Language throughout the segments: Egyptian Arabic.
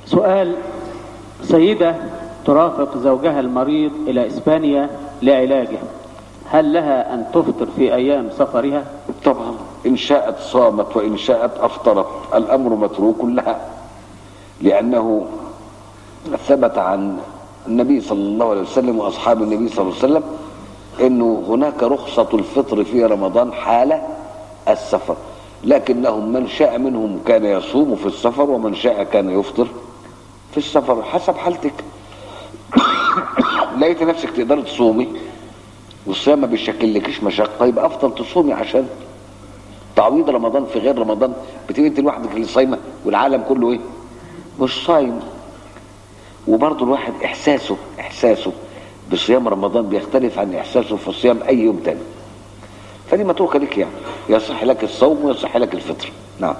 سؤال سيدة ترافق زوجها المريض إلى إسبانيا لعلاجه هل لها أن تفطر في أيام سفرها؟ طبعا إن شاءت صامت وإن شاءت أفطرت الأمر متروك لها لأنه ثبت عن النبي صلى الله عليه وسلم وأصحاب النبي صلى الله عليه وسلم أنه هناك رخصة الفطر في رمضان حال السفر لكنهم من شاء منهم كان يصوم في السفر ومن شاء كان يفطر في السفر حسب حالتك لقيت نفسك تقدر تصومي والصيام ما بيشكلكيش مشقه يبقى افضل تصومي عشان تعويض رمضان في غير رمضان بتبقي انت لوحدك اللي صايمه والعالم كله ايه؟ مش صايم وبرضه الواحد احساسه احساسه بصيام رمضان بيختلف عن احساسه في صيام اي يوم تاني فدي متروكه لك يعني يصح لك الصوم ويصح لك الفطر نعم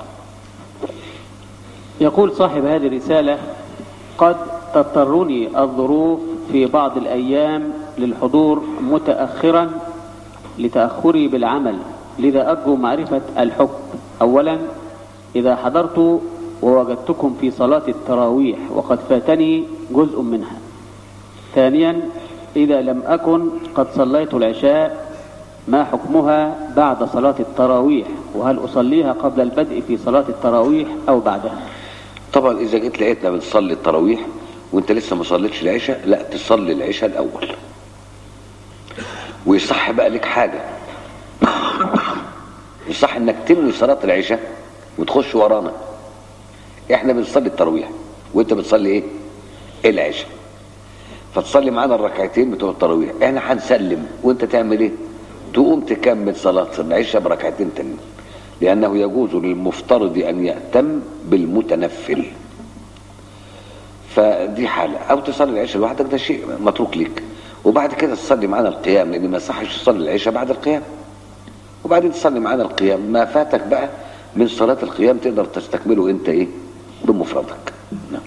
يقول صاحب هذه الرسالة قد تضطرني الظروف في بعض الأيام للحضور متأخرا لتأخري بالعمل لذا أرجو معرفة الحكم أولا إذا حضرت ووجدتكم في صلاة التراويح وقد فاتني جزء منها ثانيا إذا لم أكن قد صليت العشاء ما حكمها بعد صلاة التراويح وهل أصليها قبل البدء في صلاة التراويح أو بعدها طبعا اذا جيت لقيتنا بنصلي التراويح وانت لسه ما صليتش العشاء لا تصلي العشاء الاول ويصح بقى لك حاجه يصح انك تنوي صلاه العشاء وتخش ورانا احنا بنصلي التراويح وانت بتصلي ايه العشاء فتصلي معانا الركعتين بتوع التراويح احنا هنسلم وانت تعمل ايه تقوم تكمل صلاه العشاء بركعتين تانيين لأنه يجوز للمفترض أن يأتم بالمتنفل فدي حالة أو تصلي العشاء لوحدك ده شيء متروك ليك وبعد كده تصلي معانا القيام لأن ما يصحش تصلي العشاء بعد القيام وبعدين تصلي معانا القيام ما فاتك بقى من صلاة القيام تقدر تستكمله أنت إيه بمفردك نعم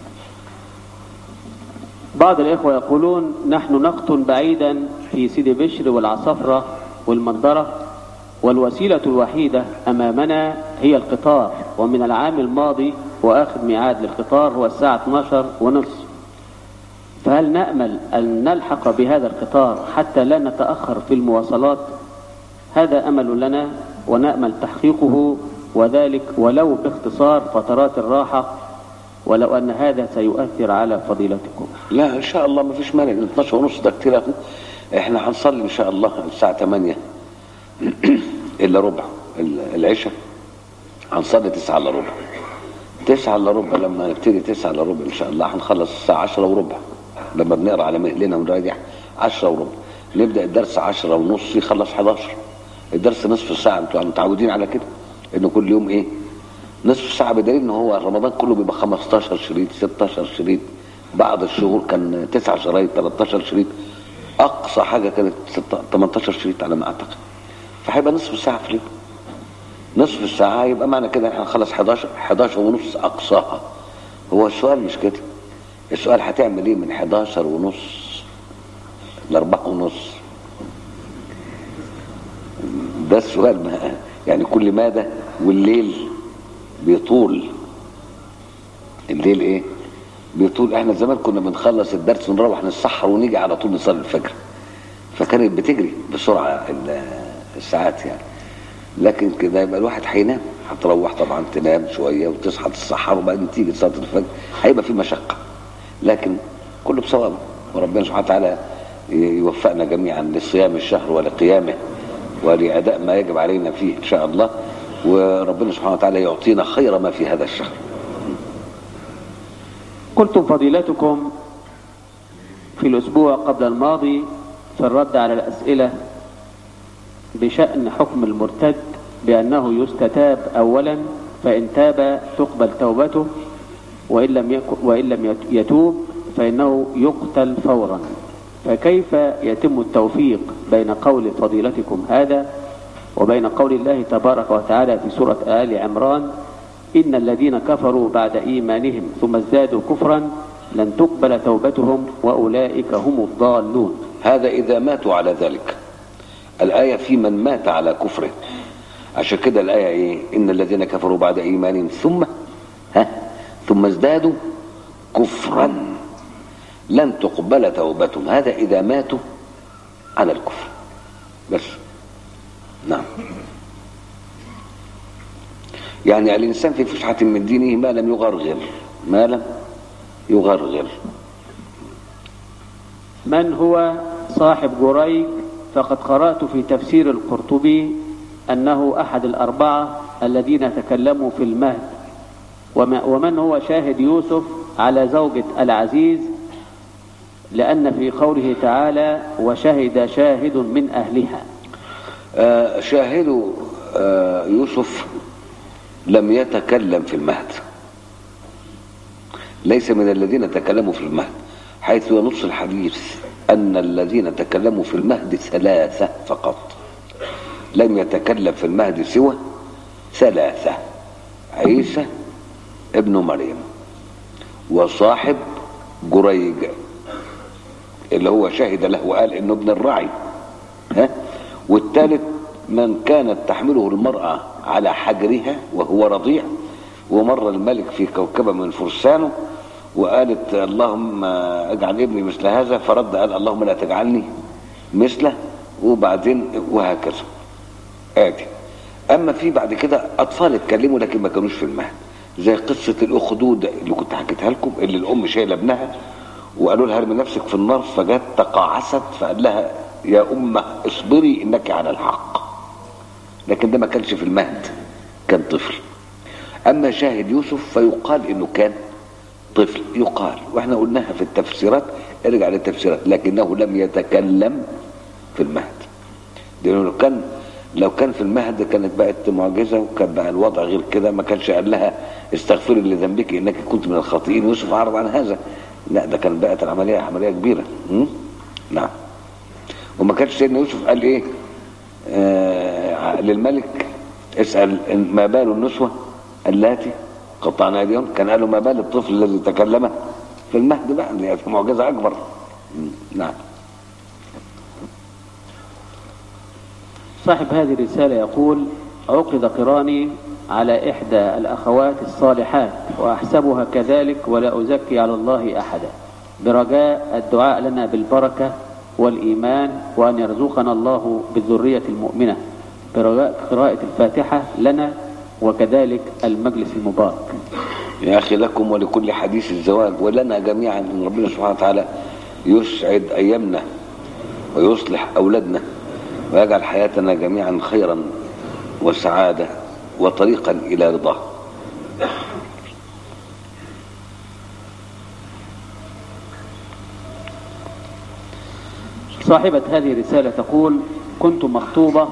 بعض الإخوة يقولون نحن نقطن بعيدا في سيدي بشر والعصفرة والمنظرة والوسيلة الوحيدة أمامنا هي القطار ومن العام الماضي وآخر ميعاد للقطار هو الساعة 12 ونصف فهل نأمل أن نلحق بهذا القطار حتى لا نتأخر في المواصلات هذا أمل لنا ونأمل تحقيقه وذلك ولو باختصار فترات الراحة ولو أن هذا سيؤثر على فضيلتكم لا إن شاء الله ما فيش مانع 12 ونص ده كتير أهو. احنا هنصلي إن شاء الله الساعة 8 إلا ربع العشاء هنصلي تسعة إلا ربع تسعة إلا ربع لما نبتدي تسعة إلا ربع إن شاء الله هنخلص الساعة عشرة وربع لما بنقرا على مهلنا ونراجع عشرة وربع نبدأ الدرس عشرة ونص يخلص 11 الدرس نصف ساعة انتوا متعودين على كده إنه كل يوم إيه نصف ساعة بدليل إن هو رمضان كله بيبقى 15 شريط 16 شريط بعض الشهور كان 9 شرايط 13 شريط أقصى حاجة كانت 18 شريط على ما أعتقد فهيبقى نصف ساعة في اليوم نصف الساعة يبقى معنى كده احنا هنخلص 11 11 ونص أقصاها هو السؤال مش كده السؤال هتعمل ايه من 11 ونص ل 4 ونص ده السؤال ما يعني كل مادة والليل بيطول الليل ايه بيطول احنا زمان كنا بنخلص الدرس ونروح نتسحر ونيجي على طول نصلي الفجر فكانت بتجري بسرعة الساعات يعني لكن كده يبقى الواحد هينام هتروح طبعا تنام شويه وتصحى تتسحر وبعدين تيجي تصلي الفجر هيبقى في مشقه لكن كله بصوابه وربنا سبحانه وتعالى يوفقنا جميعا لصيام الشهر ولقيامه ولاداء ما يجب علينا فيه ان شاء الله وربنا سبحانه وتعالى يعطينا خير ما في هذا الشهر قلتم فضيلتكم في الأسبوع قبل الماضي في الرد على الأسئلة بشأن حكم المرتد بأنه يستتاب أولا فإن تاب تقبل توبته وإن لم, يكن وإن لم يتوب فإنه يقتل فورا فكيف يتم التوفيق بين قول فضيلتكم هذا وبين قول الله تبارك وتعالى في سورة آل عمران إن الذين كفروا بعد إيمانهم ثم ازدادوا كفرا لن تقبل توبتهم وأولئك هم الضالون هذا إذا ماتوا على ذلك الآية في من مات على كفره عشان كده الآية إيه إن الذين كفروا بعد إيمانهم ثم ها ثم ازدادوا كفرا لن تقبل توبتهم هذا إذا ماتوا على الكفر بس نعم يعني الإنسان في فسحة من دينه ما لم يغرغر ما لم يغرغر من هو صاحب جريج فقد قرأت في تفسير القرطبي أنه أحد الأربعة الذين تكلموا في المهد وما- ومن هو شاهد يوسف على زوجة العزيز لأن في قوله تعالى وشهد شاهد من أهلها آه، شاهد آه، يوسف لم يتكلم في المهد ليس من الذين تكلموا في المهد حيث ينص الحديث أن الذين تكلموا في المهد ثلاثة فقط لم يتكلم في المهد سوى ثلاثة عيسى ابن مريم وصاحب جريج اللي هو شهد له وقال انه ابن الرعي ها والثالث من كانت تحمله المرأة على حجرها وهو رضيع ومر الملك في كوكبة من فرسانه وقالت اللهم اجعل ابني مثل هذا فرد قال اللهم لا تجعلني مثله وبعدين وهكذا ادي اما في بعد كده اطفال اتكلموا لكن ما كانوش في المهد زي قصه الاخدود اللي كنت حكيتها لكم اللي الام شايله ابنها وقالوا لها ارمي نفسك في النار فجت تقاعست فقال لها يا امه اصبري انك على الحق لكن ده ما كانش في المهد كان طفل اما شاهد يوسف فيقال انه كان طفل يقال واحنا قلناها في التفسيرات ارجع للتفسيرات لكنه لم يتكلم في المهد لانه لو كان لو كان في المهد كانت بقت معجزه وكان بقى الوضع غير كده ما كانش قال لها استغفري لذنبك انك كنت من الخاطئين يوسف اعرض عن هذا لا ده كان بقت العمليه عمليه كبيره م? نعم وما كانش سيدنا يوسف قال ايه آه للملك اسال إن ما بال النسوه اللاتي قطعنا ايديهم كان قالوا ما بال الطفل الذي تكلم في المهد بقى دي معجزه اكبر م? نعم صاحب هذه الرسالة يقول عقد قراني على إحدى الأخوات الصالحات وأحسبها كذلك ولا أزكي على الله أحدا برجاء الدعاء لنا بالبركة والإيمان وأن يرزقنا الله بالذرية المؤمنة برجاء قراءة الفاتحة لنا وكذلك المجلس المبارك يا أخي لكم ولكل حديث الزواج ولنا جميعا أن ربنا سبحانه وتعالى يسعد أيامنا ويصلح أولادنا ويجعل حياتنا جميعا خيرا وسعادة وطريقا إلى رضاه صاحبة هذه الرسالة تقول كنت مخطوبة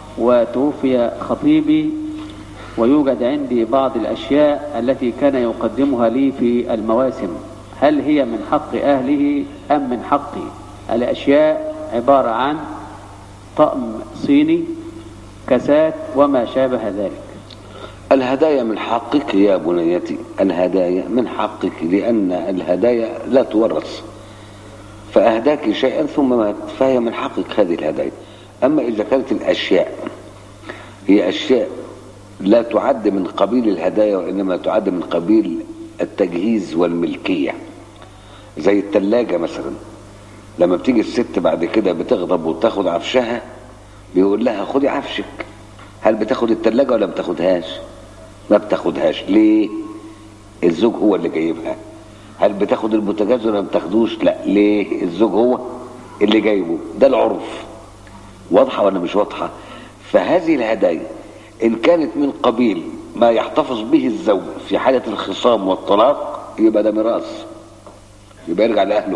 وتوفي خطيبي ويوجد عندي بعض الأشياء التي كان يقدمها لي في المواسم هل هي من حق أهله أم من حقي الأشياء عبارة عن طقم صيني كاسات وما شابه ذلك الهدايا من حقك يا بنيتي الهدايا من حقك لأن الهدايا لا تورث فأهداك شيئا ثم مات فهي من حقك هذه الهدايا أما إذا كانت الأشياء هي أشياء لا تعد من قبيل الهدايا وإنما تعد من قبيل التجهيز والملكية زي التلاجة مثلا لما بتيجي الست بعد كده بتغضب وتاخد عفشها بيقول لها خدي عفشك هل بتاخد التلاجة ولا بتاخدهاش ما بتاخدهاش ليه الزوج هو اللي جايبها هل بتاخد البوتاجاز ولا ما بتاخدوش لا ليه الزوج هو اللي جايبه ده العرف واضحة ولا مش واضحة فهذه الهدايا إن كانت من قبيل ما يحتفظ به الزوج في حالة الخصام والطلاق يبقى ده ميراث يبقى يرجع لأهله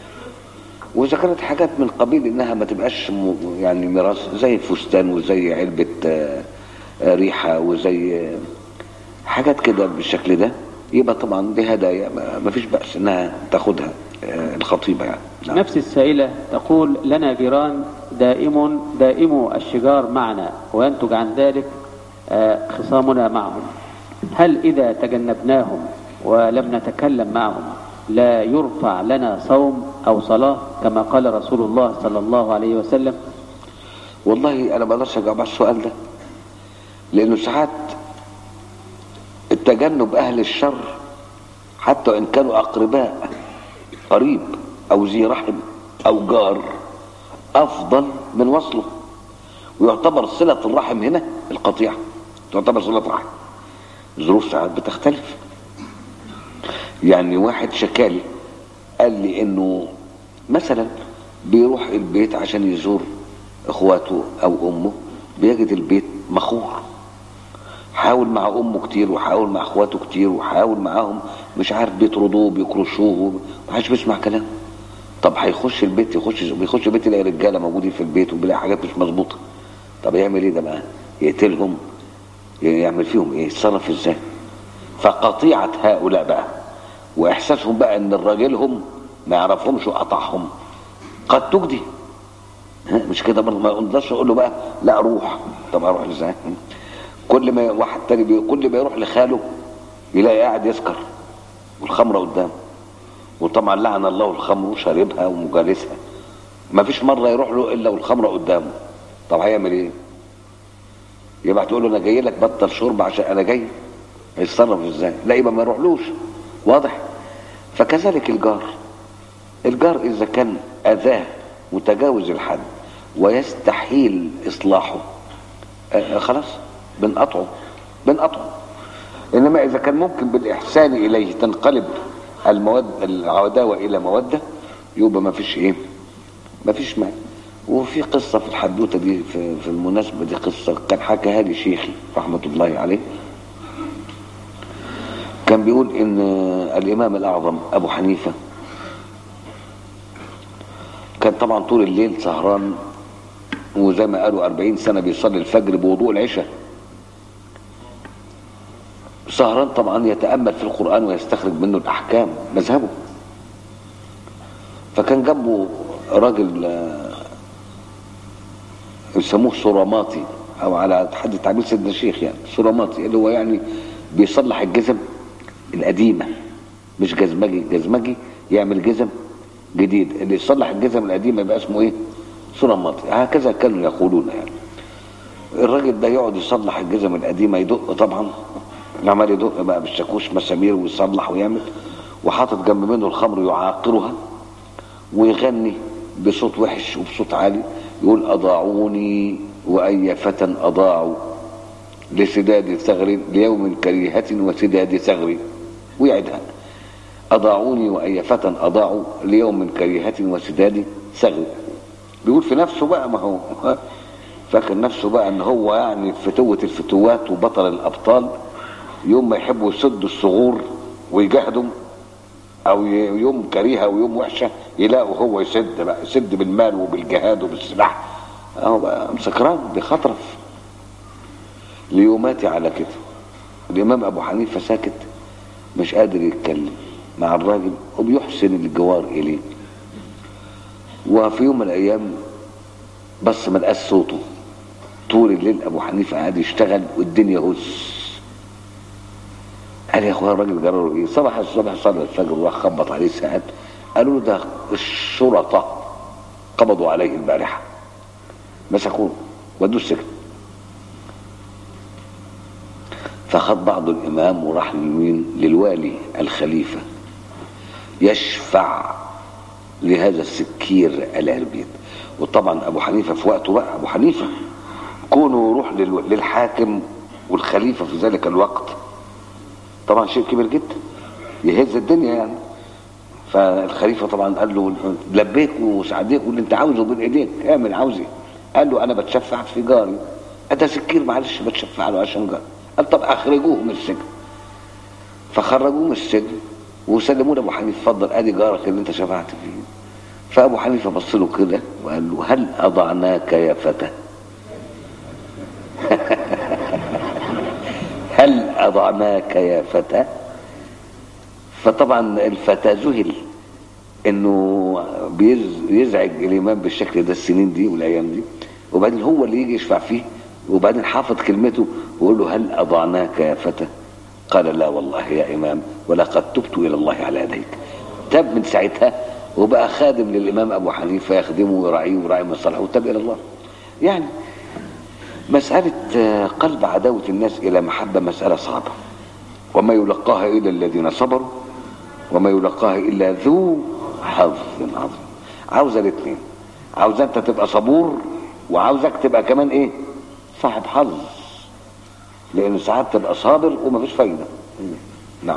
وإذا كانت حاجات من قبيل إنها ما تبقاش م- يعني ميراث زي فستان وزي علبة آه، آه، ريحة وزي آه، حاجات كده بالشكل ده يبقى طبعا دي هدايا ما- ما فيش بأس إنها تاخدها آه، الخطيبة يعني نعم. نفس السائلة تقول لنا جيران دائم دائم الشجار معنا وينتج عن ذلك آه، خصامنا معهم هل إذا تجنبناهم ولم نتكلم معهم لا يرفع لنا صوم أو صلاة كما قال رسول الله صلى الله عليه وسلم والله انا ما اقدرش اجاوب على السؤال ده لانه ساعات التجنب اهل الشر حتى ان كانوا اقرباء قريب او ذي رحم او جار افضل من وصله ويعتبر صلة الرحم هنا القطيعة تعتبر صلة رحم ظروف ساعات بتختلف يعني واحد شكالي قال لي انه مثلا بيروح البيت عشان يزور اخواته او امه بيجد البيت مخور حاول مع امه كتير وحاول مع اخواته كتير وحاول معاهم مش عارف بيطردوه بيكرشوه ما حدش بيسمع كلامه طب هيخش البيت يخش بيخش البيت يلاقي رجاله موجودين في البيت وبيلاقي حاجات مش مظبوطه طب يعمل ايه ده بقى يقتلهم يعمل فيهم ايه يتصرف ازاي فقطيعه هؤلاء بقى واحساسهم بقى ان راجلهم ما يعرفهمش وقطعهم قد تجدي ها، مش كده برضه ما يقدرش اقول له بقى لا روح طب اروح ازاي كل ما واحد تاني بي... كل ما يروح لخاله يلاقي قاعد يسكر والخمره قدامه وطبعا لعن الله الخمر شاربها ومجالسها ما فيش مره يروح له الا والخمره قدامه طب هيعمل ايه يبقى تقول له انا جاي لك بطل شرب عشان انا جاي هيتصرف ازاي لا يبقى ما يروحلوش واضح فكذلك الجار الجار اذا كان اذاه متجاوز الحد ويستحيل اصلاحه آه خلاص بنقطعه بنقطعه انما اذا كان ممكن بالاحسان اليه تنقلب المود العداوه الى موده يبقى ما فيش ايه ما فيش مانع وفي قصة في الحدوتة دي في, في المناسبة دي قصة كان حكاها لي شيخي رحمة الله عليه كان بيقول ان الامام الاعظم ابو حنيفة كان طبعا طول الليل سهران وزي ما قالوا أربعين سنة بيصلي الفجر بوضوء العشاء سهران طبعا يتأمل في القرآن ويستخرج منه الأحكام مذهبه فكان جنبه راجل آه، يسموه سراماطي او على حد تعبير سيدنا الشيخ يعني سراماطي اللي هو يعني بيصلح الجزم القديمه مش جزمجي جزمجي يعمل جزم جديد اللي يصلح الجزم القديمه يبقى اسمه ايه سراماطي هكذا كانوا يقولون يعني الراجل ده يقعد يصلح الجزم القديمه يدق طبعا عمال يدق بقى بالشاكوش مسامير ويصلح ويعمل وحاطط جنب منه الخمر يعاقرها ويغني بصوت وحش وبصوت عالي يقول أضاعوني وأي فتى أضاعوا لسداد ثغر ليوم كريهة وسداد ثغر ويعدها أضاعوني وأي فتى أضاعوا ليوم كريهة وسداد ثغر بيقول في نفسه بقى ما هو فاكر نفسه بقى ان هو يعني فتوة الفتوات وبطل الابطال يوم ما يحبوا يسدوا الثغور ويجاهدوا او ي- يوم كريهه ويوم وحشه يلاقوا هو يسد بقى يسد بالمال وبالجهاد وبالسلاح اهو بقى سكران بخطرف ليوماتي على كده الامام ابو حنيفه ساكت مش قادر يتكلم مع الراجل وبيحسن الجوار اليه وفي يوم من الايام بس ما لقاش صوته طول الليل ابو حنيفه قاعد يشتغل والدنيا هز قال يا اخويا الراجل جرى ايه صبح الصبح صلى الفجر وراح خبط عليه ساعات قالوا له ده الشرطه قبضوا عليه البارحه مسكوه ودوه السجن فخد بعض الامام وراح لمين للوالي الخليفه يشفع لهذا السكير الاربيد وطبعا ابو حنيفه في وقته بقى ابو حنيفه كونه يروح للو- للحاكم والخليفه في ذلك الوقت طبعا شيء كبير جدا يهز الدنيا يعني فالخليفه طبعا قال له لبيك وسعديك واللي انت عاوزه بين ايديك اعمل عاوز ايه قال له انا بتشفع في جاري ده سكير معلش بتشفع له عشان جاري قال طب اخرجوه من السجن فخرجوه من السجن وسلموه لابو حنيفه اتفضل ادي جارك اللي انت شفعت فيه فابو حنيفه بص له كده وقال له هل اضعناك يا فتى هل أضعناك يا فتى فطبعا الفتى ذهل انه بيز- بيزعج الامام بالشكل ده السنين دي والايام دي وبعدين هو اللي يجي يشفع فيه وبعدين حافظ كلمته ويقول له هل اضعناك يا فتى قال لا والله يا امام ولقد تبت الى الله على يديك تاب من ساعتها وبقى خادم للامام ابو حنيفه يخدمه ويراعيه ويراعي مصالحه وتاب الى الله يعني مسألة آه، قلب عداوة الناس إلى محبة مسألة صعبة وما يلقاها إلا الذين صبروا وما يلقاها الا ذو حظ عظيم عاوزه الاثنين عاوزه انت تبقى صبور وعاوزك تبقى كمان ايه صاحب حظ لان ساعات تبقى صابر ومفيش فايده نعم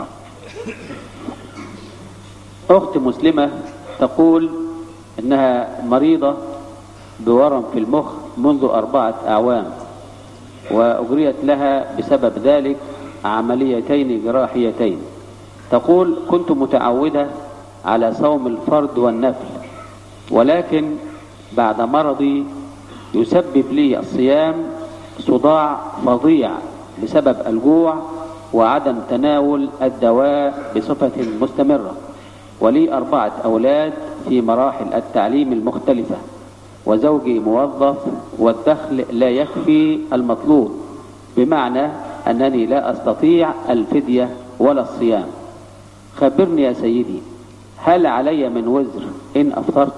أخت مسلمة تقول إنها مريضة بورم في المخ منذ أربعة أعوام وأجريت لها بسبب ذلك عمليتين جراحيتين تقول كنت متعودة على صوم الفرد والنفل ولكن بعد مرضي يسبب لي الصيام صداع فظيع بسبب الجوع وعدم تناول الدواء بصفة مستمرة ولي أربعة أولاد في مراحل التعليم المختلفة وزوجي موظف والدخل لا يكفي المطلوب بمعنى أنني لا أستطيع الفدية ولا الصيام خبرني يا سيدي هل علي من وزر إن أفطرت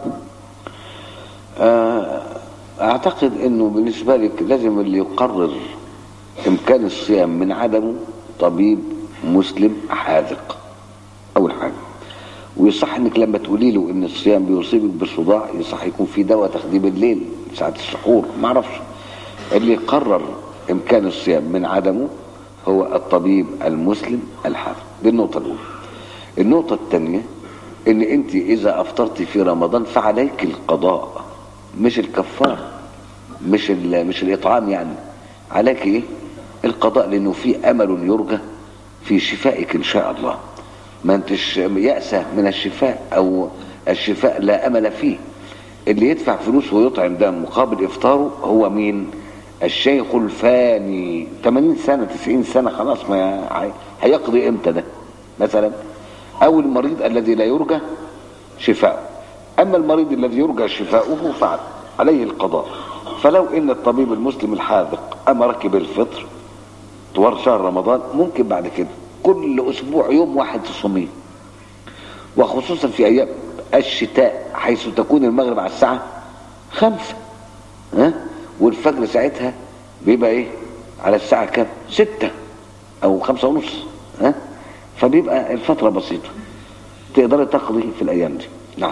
آه، اعتقد انه بالنسبه لك لازم اللي يقرر امكان الصيام من عدمه طبيب مسلم حاذق اول حاجه ويصح انك لما تقولي له ان الصيام بيصيبك بصداع يصح يكون في دواء تاخديه بالليل ساعه السحور ما اعرفش اللي يقرر امكان الصيام من عدمه هو الطبيب المسلم الحاذق دي النقطه الاولى النقطه الثانيه ان انت اذا افطرت في رمضان فعليك القضاء مش الكفاره مش ال- مش الاطعام يعني عليك ايه القضاء لانه في امل يرجى في شفائك ان شاء الله ما انتش يأسى من الشفاء او الشفاء لا امل فيه اللي يدفع فلوس ويطعم ده مقابل افطاره هو مين الشيخ الفاني 80 سنه 90 سنه خلاص ما هي- هيقضي امتى ده مثلا او المريض الذي لا يرجى شفاؤه اما المريض الذي يرجى شفاؤه فعليه القضاء فلو ان الطبيب المسلم الحاذق امرك بالفطر طوال شهر رمضان ممكن بعد كده كل اسبوع يوم واحد تصوميه وخصوصا في ايام الشتاء حيث تكون المغرب على الساعه خمسة ها والفجر ساعتها بيبقى ايه على الساعه كام ستة او خمسة ونص ها فبيبقى الفتره بسيطه تقدري تقضي في الايام دي نعم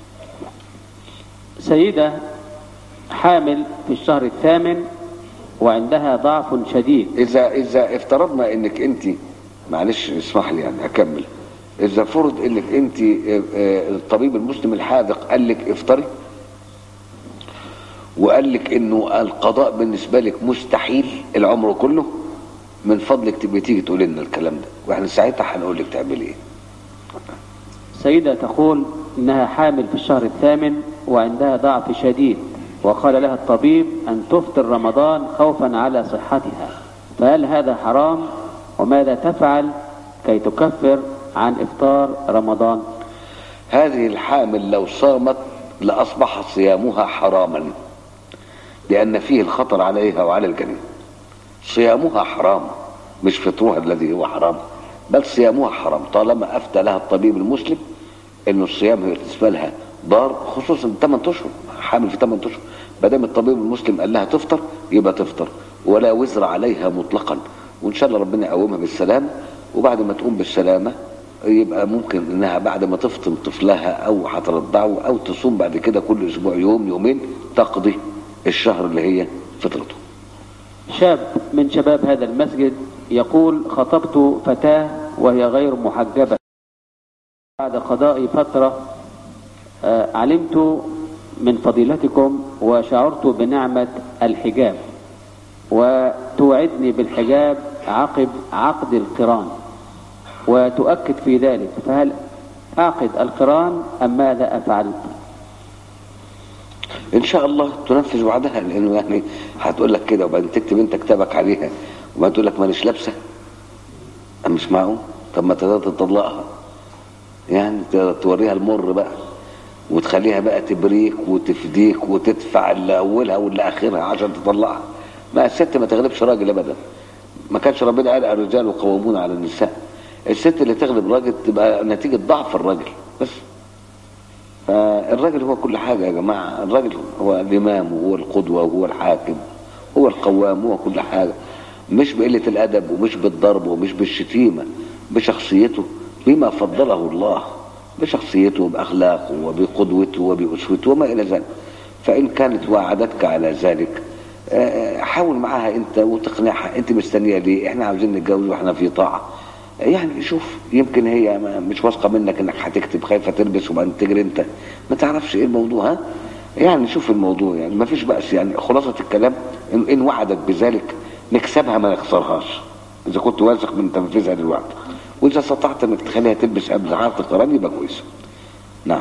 سيدة حامل في الشهر الثامن وعندها ضعف شديد اذا اذا افترضنا انك انت معلش اسمح لي يعني اكمل اذا فرض انك انت آه، آه، الطبيب المسلم الحاذق قال لك افطري وقال لك انه القضاء بالنسبه لك مستحيل العمر كله من فضلك تبقي تيجي تقول لنا الكلام ده واحنا ساعتها هنقول لك تعملي ايه سيدة تقول إنها حامل في الشهر الثامن وعندها ضعف شديد وقال لها الطبيب أن تفطر رمضان خوفا على صحتها فهل هذا حرام وماذا تفعل كي تكفر عن إفطار رمضان هذه الحامل لو صامت لاصبح صيامها حراما لان فيه الخطر عليها وعلى الجنين صيامها حرام مش فطرها الذي هو حرام بل صيامها حرام طالما افتى لها الطبيب المسلم انه الصيام بالنسبه لها ضار خصوصا 8 اشهر حامل في 8 اشهر ما دام الطبيب المسلم قال لها تفطر يبقى تفطر ولا وزر عليها مطلقا وان شاء الله ربنا يقومها بالسلامه وبعد ما تقوم بالسلامه يبقى ممكن انها بعد ما تفطم طفلها او هترضعه او تصوم بعد كده كل اسبوع يوم يومين تقضي الشهر اللي هي فطرته شاب من شباب هذا المسجد يقول خطبت فتاة وهي غير محجبة بعد قضاء فترة آه، علمت من فضيلتكم وشعرت بنعمة الحجاب وتوعدني بالحجاب عقب عقد القران وتؤكد في ذلك فهل أعقد القران أم ماذا أفعل ان شاء الله تنفذ وعدها لانه يعني هتقول لك كده وبعدين تكتب انت كتابك عليها وبعدين تقول لك مانيش لابسه أم مش معقول طب ما تقدر تطلقها يعني تقدر توريها المر بقى وتخليها بقى تبريك وتفديك وتدفع اللي اولها واللي اخرها عشان تطلقها ما الست ما تغلبش راجل ابدا ما كانش ربنا قال الرجال قوامون على النساء الست اللي تغلب راجل تبقى نتيجه ضعف الراجل بس فالراجل هو كل حاجة يا جماعة الراجل هو الإمام وهو القدوة وهو الحاكم هو القوام هو كل حاجة مش بقلة الأدب ومش بالضرب ومش بالشتيمة بشخصيته بما فضله الله بشخصيته وبأخلاقه وبقدوته وبأسوته وما إلى ذلك فإن كانت وعدتك على ذلك آه، حاول معاها أنت وتقنعها أنت مستنية ليه إحنا عاوزين نتجوز وإحنا في طاعة يعني شوف يمكن هي ما- مش واثقة منك إنك هتكتب خايفة تلبس وبعدين تجري أنت ما تعرفش إيه الموضوع ها يعني شوف الموضوع يعني ما فيش بأس يعني خلاصة الكلام إن, إن وعدت بذلك نكسبها ما نخسرهاش إذا كنت واثق من تنفيذها للوعد وإذا استطعت إنك تخليها تلبس قبل عقد القران يبقى كويس نعم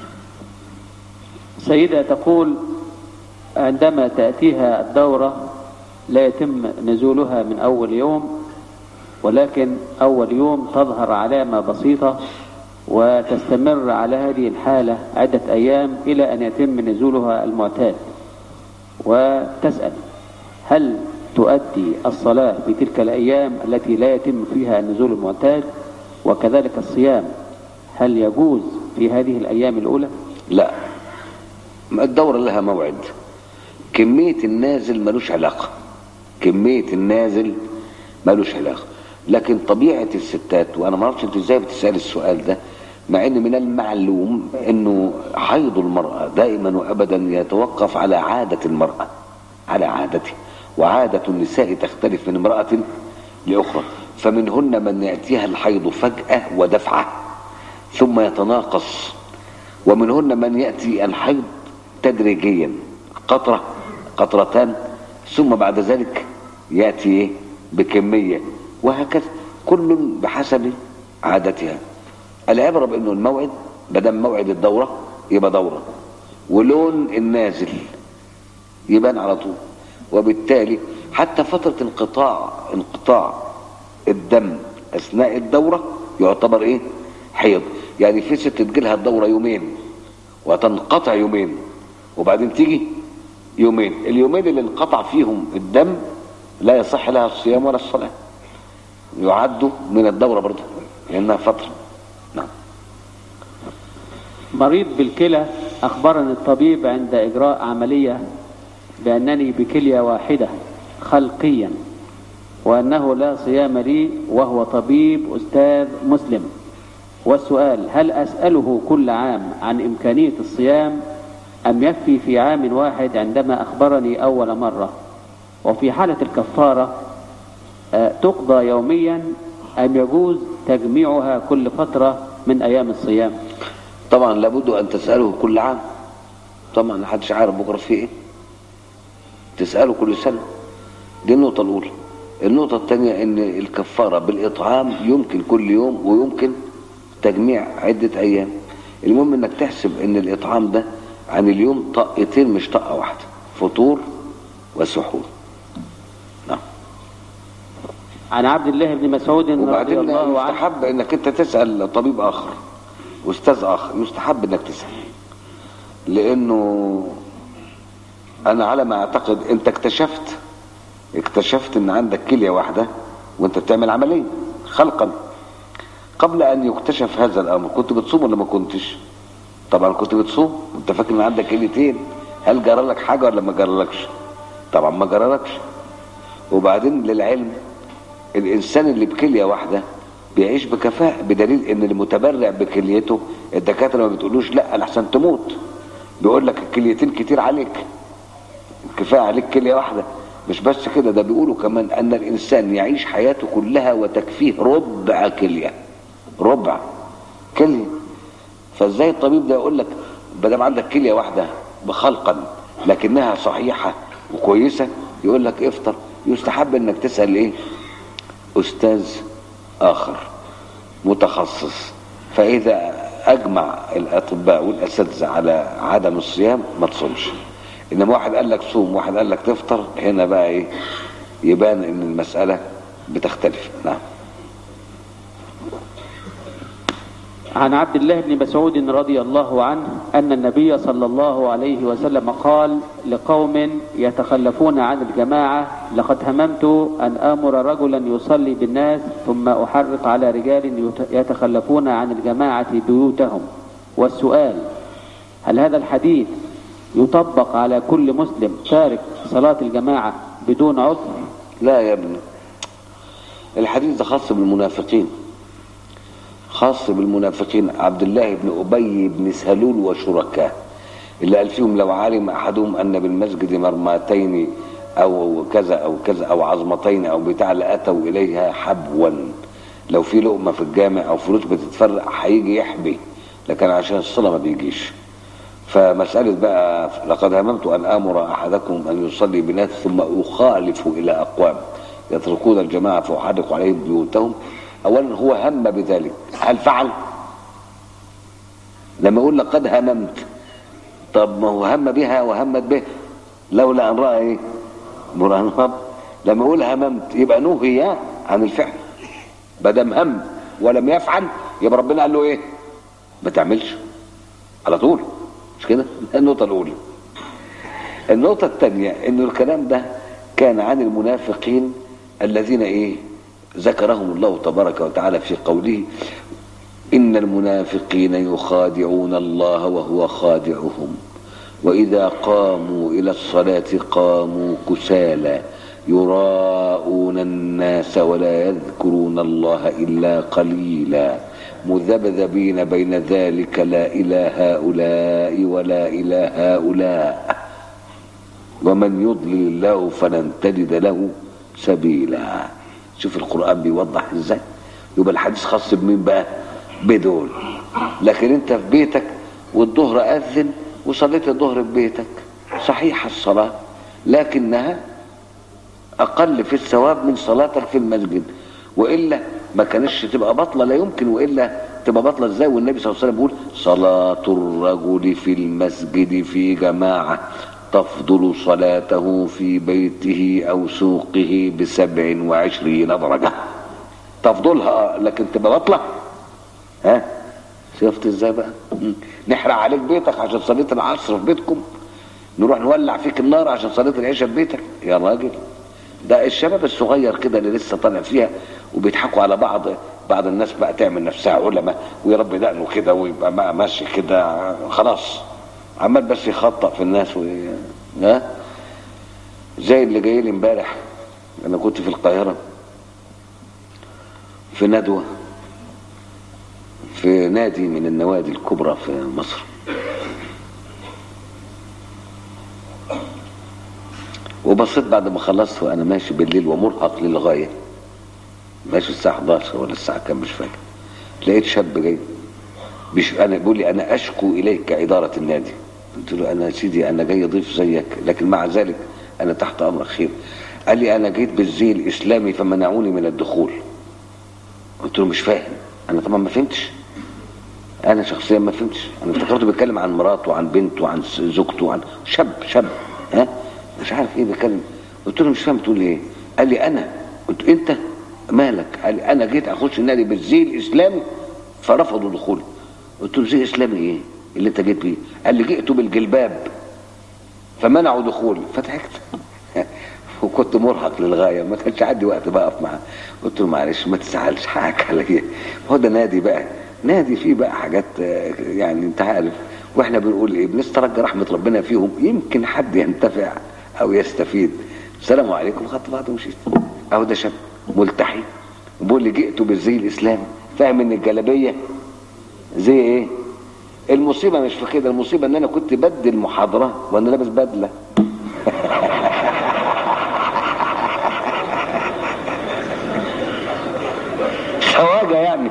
سيدة تقول عندما تأتيها الدورة لا يتم نزولها من أول يوم ولكن أول يوم تظهر علامة بسيطة وتستمر على هذه الحالة عدة أيام إلى أن يتم نزولها المعتاد وتسأل هل تؤدي الصلاة في تلك الأيام التي لا يتم فيها النزول المعتاد وكذلك الصيام هل يجوز في هذه الأيام الأولى؟ لا الدورة لها موعد كمية النازل ملوش علاقة كمية النازل ملوش علاقة لكن طبيعة الستات وانا ما اعرفش انت ازاي بتسأل السؤال ده مع ان من المعلوم انه حيض المرأة دائما وابدا يتوقف على عادة المرأة على عادته وعادة النساء تختلف من امرأة لأخرى فمنهن من يأتيها الحيض فجأة ودفعة ثم يتناقص ومنهن من يأتي الحيض تدريجيا قطرة قطرتان ثم بعد ذلك يأتي إيه؟ بكمية وهكذا كل بحسب عادتها العبرة بأنه الموعد بدل موعد الدورة يبقى دورة ولون النازل يبان على طول وبالتالي حتى فترة انقطاع انقطاع الدم أثناء الدورة يعتبر إيه؟ حيض يعني في ست تجيلها الدورة يومين وتنقطع يومين وبعدين تيجي يومين اليومين اللي انقطع فيهم الدم لا يصح لها الصيام ولا الصلاة يعدوا من الدورة برضه لأنها فترة نعم مريض بالكلى أخبرني الطبيب عند إجراء عملية بأنني بكلية واحدة خلقيا وأنه لا صيام لي وهو طبيب أستاذ مسلم والسؤال هل أسأله كل عام عن إمكانية الصيام أم يكفي في عام واحد عندما أخبرني أول مرة وفي حالة الكفارة آه، تقضى يوميا أم يجوز تجميعها كل فترة من أيام الصيام طبعا لابد أن تسأله كل عام طبعا محدش عارف بكرة فيه إيه تسأله كل سنة دي النقطة الأولى النقطة الثانية إن الكفارة بالإطعام يمكن كل يوم ويمكن تجميع عدة أيام المهم إنك تحسب إن الإطعام ده عن اليوم طقتين مش طقة واحدة فطور وسحور نعم عن عبد الله بن مسعود رضي وبعدين الله عنه يستحب انك انت تسال طبيب اخر استاذ اخر يستحب انك تسال لانه انا على ما اعتقد انت اكتشفت اكتشفت ان عندك كليه واحده وانت بتعمل عمليه خلقا قبل ان يكتشف هذا الامر كنت بتصوم ولا ما كنتش طبعا كنت بتصوم انت فاكر ان عندك كليتين هل جرى لك حاجه ولا ما جرالكش طبعا ما جرالكش وبعدين للعلم الانسان اللي بكليه واحده بيعيش بكفاءه بدليل ان المتبرع بكليته الدكاتره ما بتقولوش لا لحسن تموت بيقول لك الكليتين كتير عليك كفايه عليك كليه واحده مش بس كده ده بيقولوا كمان ان الانسان يعيش حياته كلها وتكفيه ربع كليه ربع كليه فازاي الطبيب ده يقول لك ما دام عندك كليه واحده بخلقا لكنها صحيحه وكويسه يقول لك افطر يستحب انك تسال ايه استاذ اخر متخصص فاذا اجمع الاطباء والاساتذه على عدم الصيام ما تصومش انما واحد قال لك صوم واحد قال لك تفطر هنا بقى ايه يبان ان المساله بتختلف نعم عن عبد الله بن مسعود رضي الله عنه أن النبي صلى الله عليه وسلم قال لقوم يتخلفون عن الجماعة لقد هممت أن آمر رجلا يصلي بالناس ثم أحرق على رجال يت- يتخلفون عن الجماعة بيوتهم والسؤال هل هذا الحديث يطبق على كل مسلم تارك صلاة الجماعة بدون عذر لا يا ابني الحديث ده خاص بالمنافقين خاص بالمنافقين عبد الله بن ابي بن سلول وشركاه اللي قال فيهم لو علم احدهم ان بالمسجد مرماتين او كذا او كذا او عظمتين او بتاع لاتوا اليها حبوا لو في لقمه في الجامع او فلوس بتتفرق هيجي يحبي لكن عشان الصلاه ما بيجيش فمسألة بقى لقد هممت أن آمر أحدكم أن يصلي بناس ثم أخالف إلى أقوام يتركون الجماعة فأحرق عليهم بيوتهم أولا هو هم بذلك هل فعل؟ لما يقول لقد هممت طب ما هو هم بها وهمت به لولا أن رأى إيه؟ برهان رب لما يقول هممت يبقى نهي عن الفعل بدم هم ولم يفعل يبقى ربنا قال له إيه؟ ما تعملش على طول مش كده النقطة الأولى النقطة الثانية إنه الكلام ده كان عن المنافقين الذين إيه ذكرهم الله تبارك وتعالى في قوله إن المنافقين يخادعون الله وهو خادعهم وإذا قاموا إلى الصلاة قاموا كسالى يراءون الناس ولا يذكرون الله إلا قليلا مذبذبين بين ذلك لا إلى هؤلاء ولا إلى هؤلاء ومن يضلل الله فلن تجد له سبيلا شوف القرآن بيوضح ازاي يبقى الحديث خاص بمين بقى بدول لكن انت في بيتك والظهر أذن وصليت الظهر في بيتك صحيح الصلاة لكنها أقل في الثواب من صلاتك في المسجد وإلا ما كانش تبقى بطلة لا يمكن وإلا تبقى بطلة ازاي والنبي صلى الله عليه وسلم بيقول صلاة الرجل في المسجد في جماعة تفضل صلاته في بيته أو سوقه بسبع وعشرين درجة تفضلها لكن تبقى بطلة ها شفت ازاي بقى نحرق عليك بيتك عشان صليت العصر في بيتكم نروح نولع فيك النار عشان صليت العشاء في بيتك يا راجل ده الشباب الصغير كده اللي لسه طالع فيها وبيضحكوا على بعض بعض الناس بقى تعمل نفسها علماء ويربي دقنه كده ويبقى بقى ماشي كده خلاص عمال بس يخطأ في الناس و... ها زي اللي جاي لي امبارح انا كنت في القاهره في ندوه في نادي من النوادي الكبرى في مصر وبصيت بعد ما خلصت وانا ماشي بالليل ومرهق للغايه ماشي الساعه 11 ولا الساعه كام مش فاكر لقيت شاب جاي بيش انا بيقول لي انا اشكو اليك اداره النادي قلت له انا يا سيدي انا جاي ضيف زيك لكن مع ذلك انا تحت امرك خير قال لي انا جيت بالزي الاسلامي فمنعوني من الدخول قلت له مش فاهم انا طبعا ما فهمتش انا شخصيا ما فهمتش انا افتكرته بيتكلم عن مراته وعن بنته وعن زوجته وعن شاب شاب ها مش عارف ايه بيتكلم قلت له مش فاهم تقول ايه قال لي انا قلت انت مالك قال لي انا جيت اخش النادي بالزي الاسلامي فرفضوا دخولي قلت له زي اسلامي ايه اللي انت جيت بيه قال لي جئت بالجلباب فمنعوا دخولي فضحكت وكنت مرهق للغايه ما كانش عندي وقت بقف معاه قلت له معلش ما تزعلش حقك عليا هو ده نادي بقى نادي فيه بقى حاجات يعني انت عارف واحنا بنقول ايه بنسترجى رحمه ربنا فيهم يمكن حد ينتفع او يستفيد السلام عليكم خدت بعض ومشيت اهو ده شاب ملتحي بيقول لي جئت بالزي الاسلامي فاهم ان الجلابيه زي ايه المصيبه مش في كده المصيبه ان انا كنت بدي المحاضره وانا لابس بدله خواجه يعني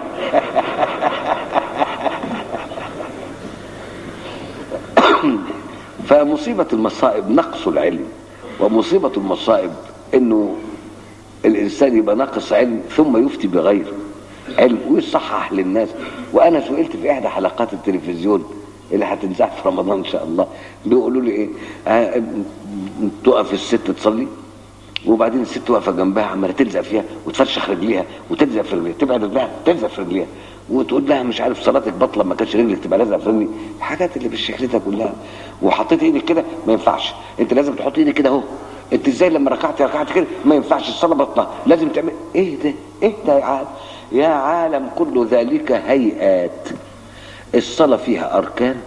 فمصيبة المصائب نقص العلم ومصيبة المصائب انه الانسان يبقى ناقص علم ثم يفتي بغير علم ويصحح للناس وانا سئلت في احدى حلقات التلفزيون اللي هتنزع في رمضان ان شاء الله بيقولوا لي ايه آه تقف الست تصلي وبعدين الست واقفه جنبها عماله تلزق فيها وتفرشخ رجليها وتلزق في رجليها تبعد رجليها تلزق في رجليها وتقول لها مش عارف صلاتك بطله ما كانش رجلك تبقى لازقه في رجلي الحاجات اللي بالشكل ده كلها وحطيت ايدك كده ما ينفعش انت لازم تحط ايدك كده اهو انت ازاي لما ركعت ركعت كده ما ينفعش الصلاه بطله لازم تعمل ايه ده ايه ده يا عالم يا عالم كل ذلك هيئات الصلاه فيها اركان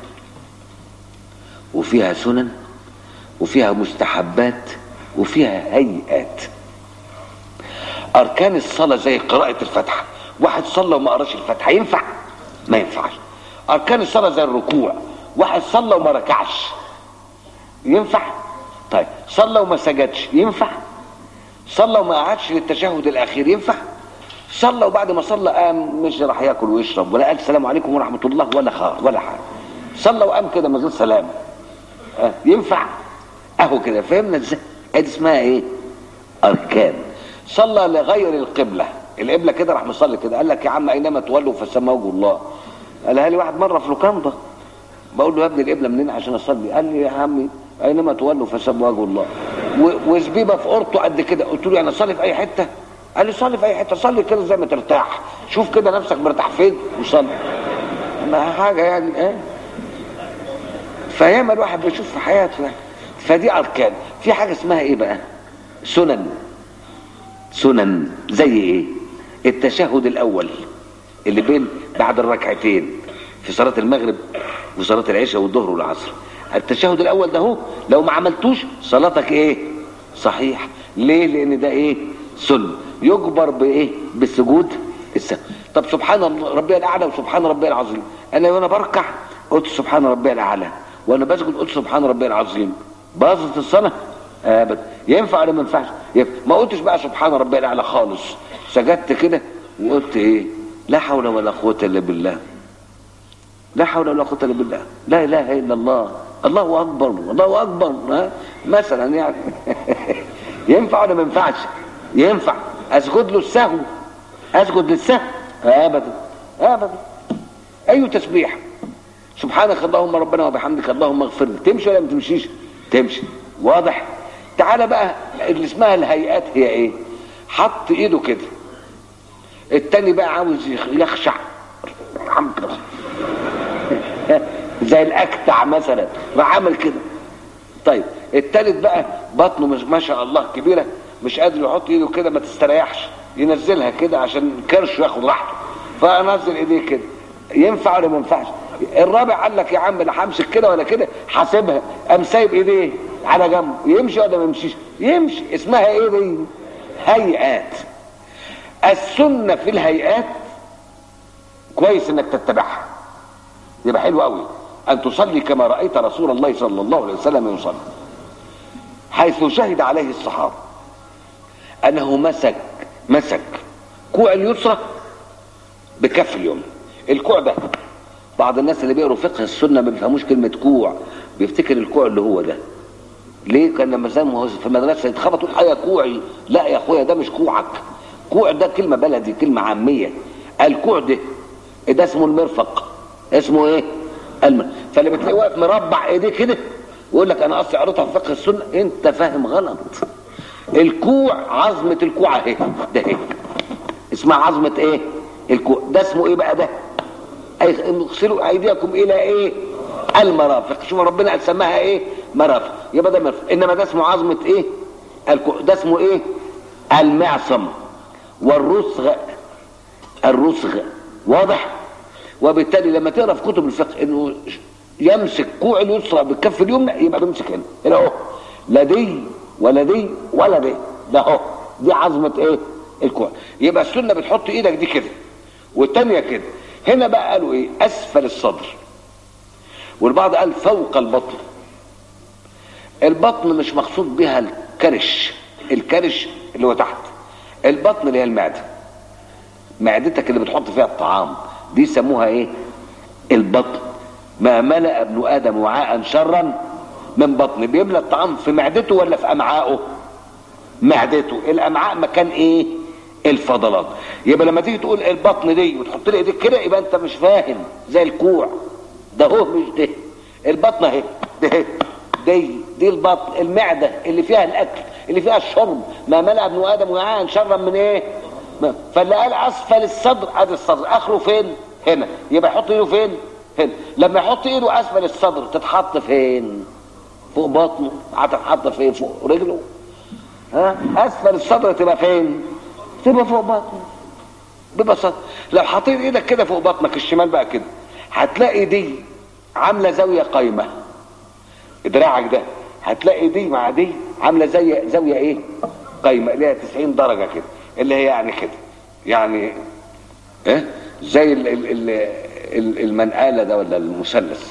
وفيها سنن وفيها مستحبات وفيها هيئات اركان الصلاه زي قراءه الفاتحه واحد صلى وما قراش الفاتحه ينفع ما ينفعش اركان الصلاه زي الركوع واحد صلى وما ركعش ينفع طيب صلى وما سجدش ينفع صلى وما قعدش للتشهد الاخير ينفع صلى وبعد ما صلى قام مش راح ياكل ويشرب ولا قال السلام عليكم ورحمه الله ولا خار ولا حاجه صلى وقام كده من غير سلام أه ينفع اهو كده فهمنا ازاي ادي اسمها ايه اركان صلى لغير القبله القبله كده راح مصلي كده قال لك يا عم اينما تولوا فسمى وجه الله قالها لي واحد مره في لوكاندا بقول له يا ابني القبله منين عشان اصلي قال لي يا عمي اينما تولوا فسمى وجه الله و- وزبيبه في قرطه قد كده قلت له يعني اصلي في اي حته قال لي صلي في اي حته صلي كده زي ما ترتاح شوف كده نفسك مرتاح فين وصلي ما حاجه يعني ايه فياما الواحد بيشوف في حياته يعني فدي اركان في حاجه اسمها ايه بقى سنن سنن زي ايه التشهد الاول اللي بين بعد الركعتين في صلاه المغرب وصلاه العشاء والظهر والعصر التشهد الاول ده هو لو ما عملتوش صلاتك ايه صحيح ليه لان ده ايه سنه يجبر بايه بالسجود السهو طب سبحان الله ربي الاعلى وسبحان ربي العظيم انا وانا بركع قلت سبحان ربي الاعلى وانا بسجد قلت سبحان ربي العظيم باظت الصلاه ابدا ينفع ولا ما ينفعش ينفع. ما قلتش بقى سبحان ربي الاعلى خالص سجدت كده وقلت ايه لا حول ولا قوه الا بالله لا حول ولا قوه الا بالله لا اله الا الله الله اكبر الله اكبر ها مثلا يعني ينفع ولا ما ينفعش ينفع اسجد له السهو اسجد للسهو ابدا ابدا اي تسبيح سبحانك اللهم ربنا وبحمدك اللهم اغفر لي تمشي ولا ما تمشيش تمشي واضح تعالى بقى اللي اسمها الهيئات هي ايه حط ايده كده التاني بقى عاوز يخ- يخشع الحمد لله زي الاكتع مثلا راح عامل كده طيب التالت بقى بطنه مش ما شاء الله كبيره مش قادر يحط ايده كده ما تستريحش ينزلها كده عشان كرشه ياخد راحته فانزل ايديه كده ينفع ولا ما ينفعش الرابع قال لك يا عم لا همسك كده ولا كده حاسبها قام سايب ايديه على جنب يمشي ولا ما يمشيش يمشي اسمها ايه دي هيئات السنه في الهيئات كويس انك تتبعها يبقى حلو قوي ان تصلي كما رايت رسول الله صلى الله عليه وسلم يصلي حيث شهد عليه الصحابه انه مسك مسك كوع اليسرى بكف اليمنى الكوع ده بعض الناس اللي بيقروا فقه السنه ما بيفهموش كلمه كوع بيفتكر الكوع اللي هو ده ليه كان لما زمان وهو في المدرسه يتخبط يقول يا كوعي لا يا اخويا ده مش كوعك كوع ده كلمه بلدي كلمه عاميه الكوع ده ده اسمه المرفق اسمه ايه الم... فاللي بتلاقيه واقف مربع ايديه كده ويقول لك انا اصلي قريتها في فقه السنه انت فاهم غلط الكوع عظمه الكوع اهي ده اهي اسمها عظمه ايه الكوع ده اسمه ايه بقى ده أي- اغسلوا ايديكم الى ايه المرافق شوف ربنا قال سماها ايه مرافق يبقى ده مرفق انما ده اسمه عظمه ايه الكوع ده اسمه ايه المعصم والرسغ الرسغ واضح وبالتالي لما تقرا في كتب الفقه انه يمسك كوع اليسرى بالكف اليمنى يبقى بيمسك هنا هنا اهو لا دي ولا دي ولا دي ده اهو دي عظمه ايه الكوع يبقى السنه بتحط ايدك دي كده والتانيه كده هنا بقى قالوا ايه اسفل الصدر والبعض قال فوق البطن البطن مش مقصود بها الكرش الكرش اللي هو تحت البطن اللي هي المعده معدتك اللي بتحط فيها الطعام دي يسموها ايه البطن ما ملأ ابن ادم وعاء شرا من بطن بيملى الطعام في معدته ولا في امعائه معدته الامعاء مكان ايه الفضلات يبقى لما تيجي تقول البطن دي وتحط لي ايديك كده يبقى انت مش فاهم زي الكوع ده هو مش ده البطن اهي ده اهي. دي دي البطن المعده اللي فيها الاكل اللي فيها الشرب ما ملأ ابن ادم وعاء شرا من ايه ما- فاللي قال اسفل الصدر ادي الصدر اخره فين هنا يبقى يحط ايده فين هنا لما يحط ايده اسفل الصدر تتحط فين فوق بطنه هتتحط فين فوق رجله ها اسفل الصدر تبقى فين تبقى فوق بطنه ببساطه لو حطيت ايدك كده فوق بطنك الشمال بقى كده هتلاقي دي عامله زاويه قايمه دراعك ده هتلاقي دي مع دي عامله زي زاويه ايه قايمه اللي هي 90 درجه كده اللي هي يعني كده يعني ايه زي ال ال ال ال المنقاله ده ولا المثلث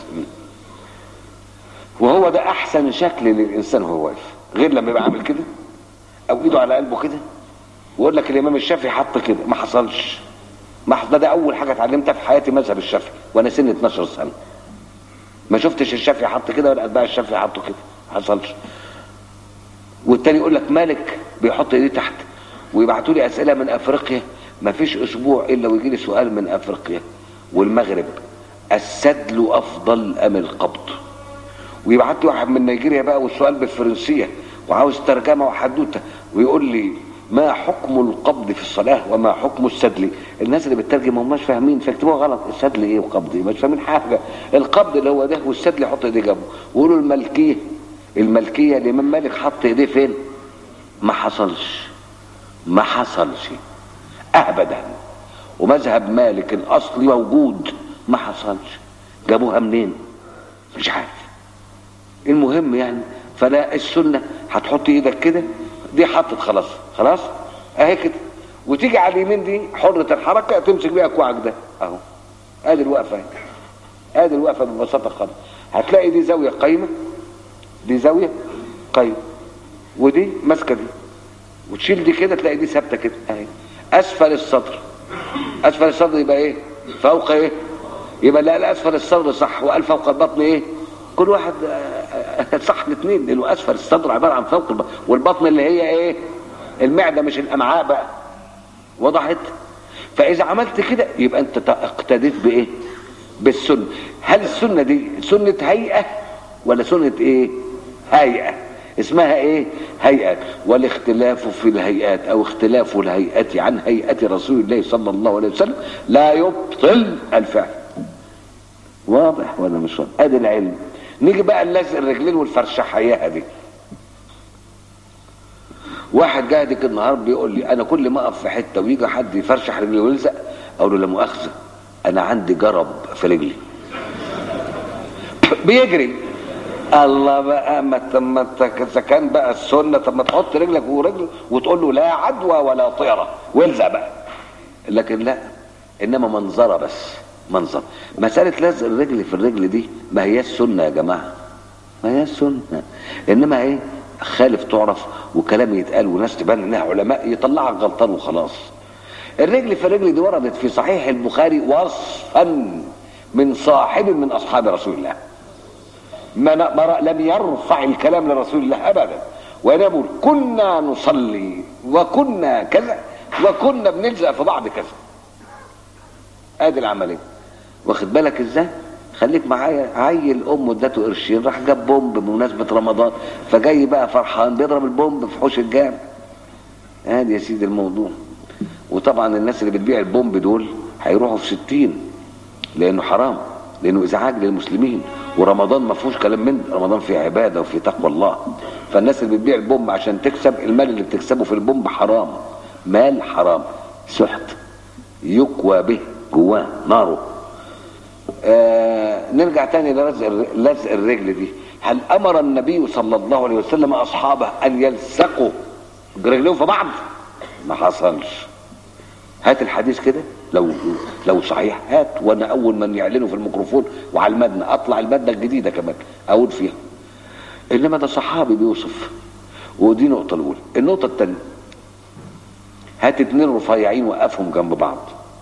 وهو ده احسن شكل للانسان وهو واقف غير لما يبقى عامل كده او ايده على قلبه كده ويقول لك الامام الشافعي حط كده ما حصلش ما حصل ده اول حاجه اتعلمتها في حياتي مذهب الشافعي وانا سن 12 سنه ما شفتش الشافعي حط كده ولا اتباع الشافعي حطوا كده ما حصلش والتاني يقول لك مالك بيحط ايديه تحت ويبعتوا لي اسئله من افريقيا ما فيش اسبوع الا ويجي لي سؤال من افريقيا والمغرب السدل افضل ام القبض ويبعت لي واحد من نيجيريا بقى والسؤال بالفرنسيه وعاوز ترجمه وحدوته ويقول لي ما حكم القبض في الصلاه وما حكم السدل الناس اللي بتترجم ما هماش فاهمين فيكتبوها غلط السدل ايه وقبض ايه مش فاهمين حاجه القبض اللي هو ده والسدل يحط ايديه جنبه ويقولوا الملكيه الملكيه الامام مالك حط ايديه فين ما حصلش ما حصلش ابدا ومذهب مالك الاصلي موجود ما حصلش جابوها منين مش عارف المهم يعني فلا السنه هتحط ايدك كده دي حطت خلاص خلاص اهي كده وتيجي على اليمين دي حرة الحركة تمسك بيها كوعك ده اهو ادي الوقفة اهي ادي الوقفة ببساطة خالص هتلاقي دي زاوية قايمة دي زاوية قايمة ودي ماسكة دي وتشيل دي كده تلاقي دي ثابتة كده اهي اسفل الصدر اسفل الصدر يبقى ايه فوق ايه يبقى لا لا اسفل الصدر صح وقال فوق البطن ايه كل واحد صح الاثنين لانه اسفل الصدر عباره عن فوق البطن والبطن اللي هي ايه المعده مش الامعاء بقى وضحت فاذا عملت كده يبقى انت اقتديت بايه بالسنه هل السنه دي سنه هيئه ولا سنه ايه هيئه اسمها ايه هيئه والاختلاف في الهيئات او اختلاف الهيئه عن هيئه رسول الله صلى الله عليه وسلم لا يبطل الفعل واضح ولا مش واضح ادي العلم نيجي بقى نلزق الرجلين والفرشحياها دي واحد جاي ديك النهار بيقول لي انا كل ما اقف في حته ويجي حد يفرشح رجلي ويلزق اقول له لا مؤاخذه انا عندي جرب في رجلي بيجري الله بقى ما ما اذا كان بقى السنه طب ما تحط رجلك ورجل وتقول له لا عدوى ولا طيره والزق بقى لكن لا انما منظره بس منظر مسألة لزق الرجل في الرجل دي ما هي السنة يا جماعة ما هي السنة إنما إيه خالف تعرف وكلام يتقال وناس تبان إنها علماء يطلعك غلطان وخلاص الرجل في الرجل دي وردت في صحيح البخاري وصفا من صاحب من أصحاب رسول الله ما ما لم يرفع الكلام لرسول الله أبدا ويقول كنا نصلي وكنا كذا وكنا بنلزق في بعض كذا ادي العمليه واخد بالك ازاي خليك معايا عيل امه ادته قرشين راح جاب بومب بمناسبه رمضان فجاي بقى فرحان بيضرب البومب في حوش الجامع ادي يا سيدي الموضوع وطبعا الناس اللي بتبيع البومب دول هيروحوا في ستين لانه حرام لانه ازعاج للمسلمين ورمضان ما فيهوش كلام من رمضان فيه عباده وفيه تقوى الله فالناس اللي بتبيع البومب عشان تكسب المال اللي بتكسبه في البومب حرام مال حرام سحت يكوى به جواه ناره آه نرجع تاني للزق لزق الرجل دي هل امر النبي صلى الله عليه وسلم اصحابه ان يلصقوا رجلهم في بعض ما حصلش هات الحديث كده لو لو صحيح هات وانا اول من يعلنه في الميكروفون وعلى المدنه اطلع الماده الجديده كمان اقول فيها انما ده صحابي بيوصف ودي نقطه الاولى النقطه الثانيه هات اتنين رفيعين وقفهم جنب بعض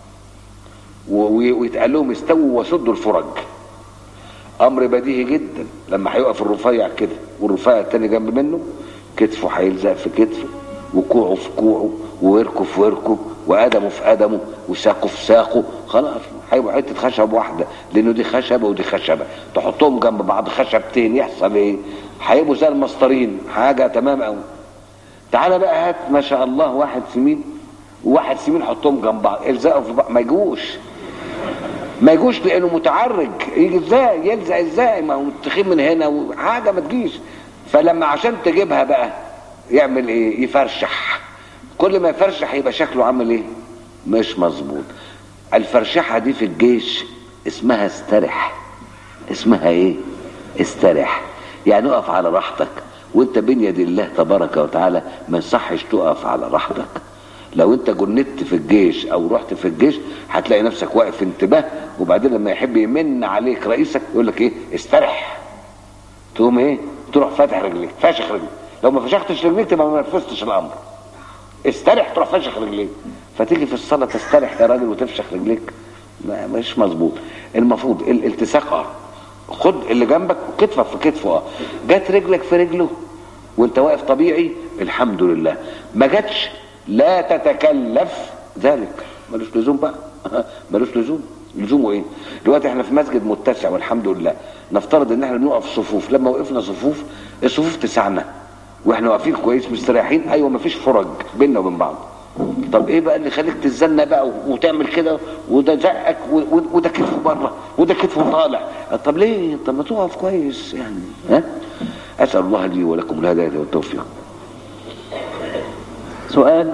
ويتقال لهم استووا وسدوا الفرج امر بديهي جدا لما هيقف الرفيع كده والرفيع التاني جنب منه كتفه هيلزق في كتفه وكوعه في كوعه ووركه في وركه وقدمه في قدمه وساقه في ساقه خلاص هيبقوا حته خشب واحده لانه دي خشبه ودي خشبه تحطهم جنب بعض خشبتين يحصل ايه؟ هيبقوا زي المسطرين حاجه تمام قوي تعالى بقى هات ما شاء الله واحد سمين وواحد سمين حطهم جنب بعض الزقوا في بعض ما يجوش ما يجوش لانه متعرج يجي ازاي يلزق ازاي ما هو تخين من هنا وحاجه ما تجيش فلما عشان تجيبها بقى يعمل ايه يفرشح كل ما يفرشح يبقى شكله عامل ايه مش مظبوط الفرشحه دي في الجيش اسمها استرح اسمها ايه استرح يعني اقف على راحتك وانت بين يد الله تبارك وتعالى ما يصحش تقف على راحتك لو انت جندت في الجيش او رحت في الجيش هتلاقي نفسك واقف في انتباه وبعدين لما يحب يمن عليك رئيسك يقول لك ايه استرح تقوم ايه تروح فاتح رجليك فاشخ رجليك لو ما فشختش رجليك تبقى ما نفذتش الامر استرح تروح فاشخ رجليك فتيجي في الصلاه تسترح يا راجل وتفشخ رجليك ما مش مظبوط المفروض الالتصاق اه خد اللي جنبك كتفك في كتفه اه جت رجلك في رجله وانت واقف طبيعي الحمد لله ما جاتش لا تتكلف ذلك ملوش لزوم بقى ملوش لزوم لزومه ايه دلوقتي احنا في مسجد متسع والحمد لله نفترض ان احنا بنقف صفوف لما وقفنا صفوف الصفوف تسعنا واحنا واقفين كويس مستريحين ايوه مفيش فرج بيننا وبين بعض طب ايه بقى اللي خليك تتزنى بقى وتعمل كده وده زقك وده كتفه بره وده كتفه طالع طب ليه طب ما تقف كويس يعني ها اسال الله لي ولكم الهدايه والتوفيق سؤال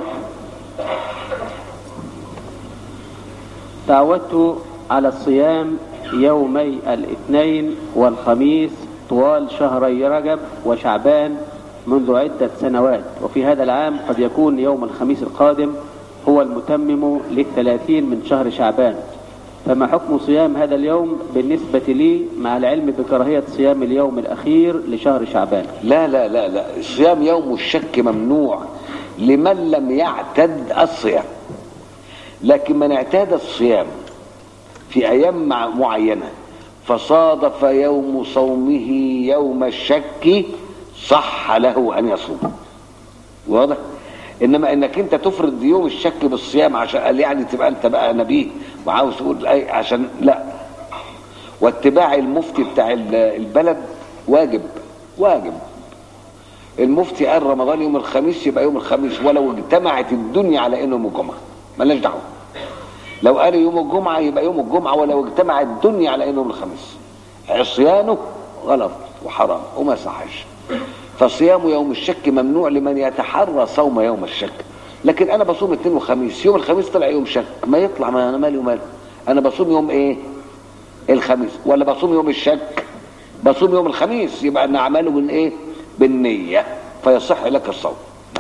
تعودت على الصيام يومي الاثنين والخميس طوال شهري رجب وشعبان منذ عدة سنوات وفي هذا العام قد يكون يوم الخميس القادم هو المتمم للثلاثين من شهر شعبان فما حكم صيام هذا اليوم بالنسبة لي مع العلم بكراهية صيام اليوم الأخير لشهر شعبان لا لا لا لا صيام يوم الشك ممنوع لمن لم يعتد الصيام لكن من اعتاد الصيام في أيام معينة فصادف يوم صومه يوم الشك صح له أن يصوم واضح انما انك انت تفرض يوم الشك بالصيام عشان قال يعني تبقى انت بقى نبيه وعاوز تقول اي عشان لا واتباع المفتي بتاع البلد واجب واجب المفتي قال رمضان يوم الخميس يبقى يوم الخميس ولو اجتمعت الدنيا على انه يوم الجمعه مالناش دعوه لو قال يوم الجمعه يبقى يوم الجمعه ولو اجتمعت الدنيا على انه يوم الخميس عصيانه غلط وحرام وما صحش فصيام يوم الشك ممنوع لمن يتحرى صوم يوم الشك لكن انا بصوم اثنين وخميس يوم الخميس طلع يوم شك ما يطلع ما انا مالي وماله انا بصوم يوم ايه الخميس ولا بصوم يوم الشك بصوم يوم الخميس يبقى انا اعمله من ايه بالنية فيصح لك الصوم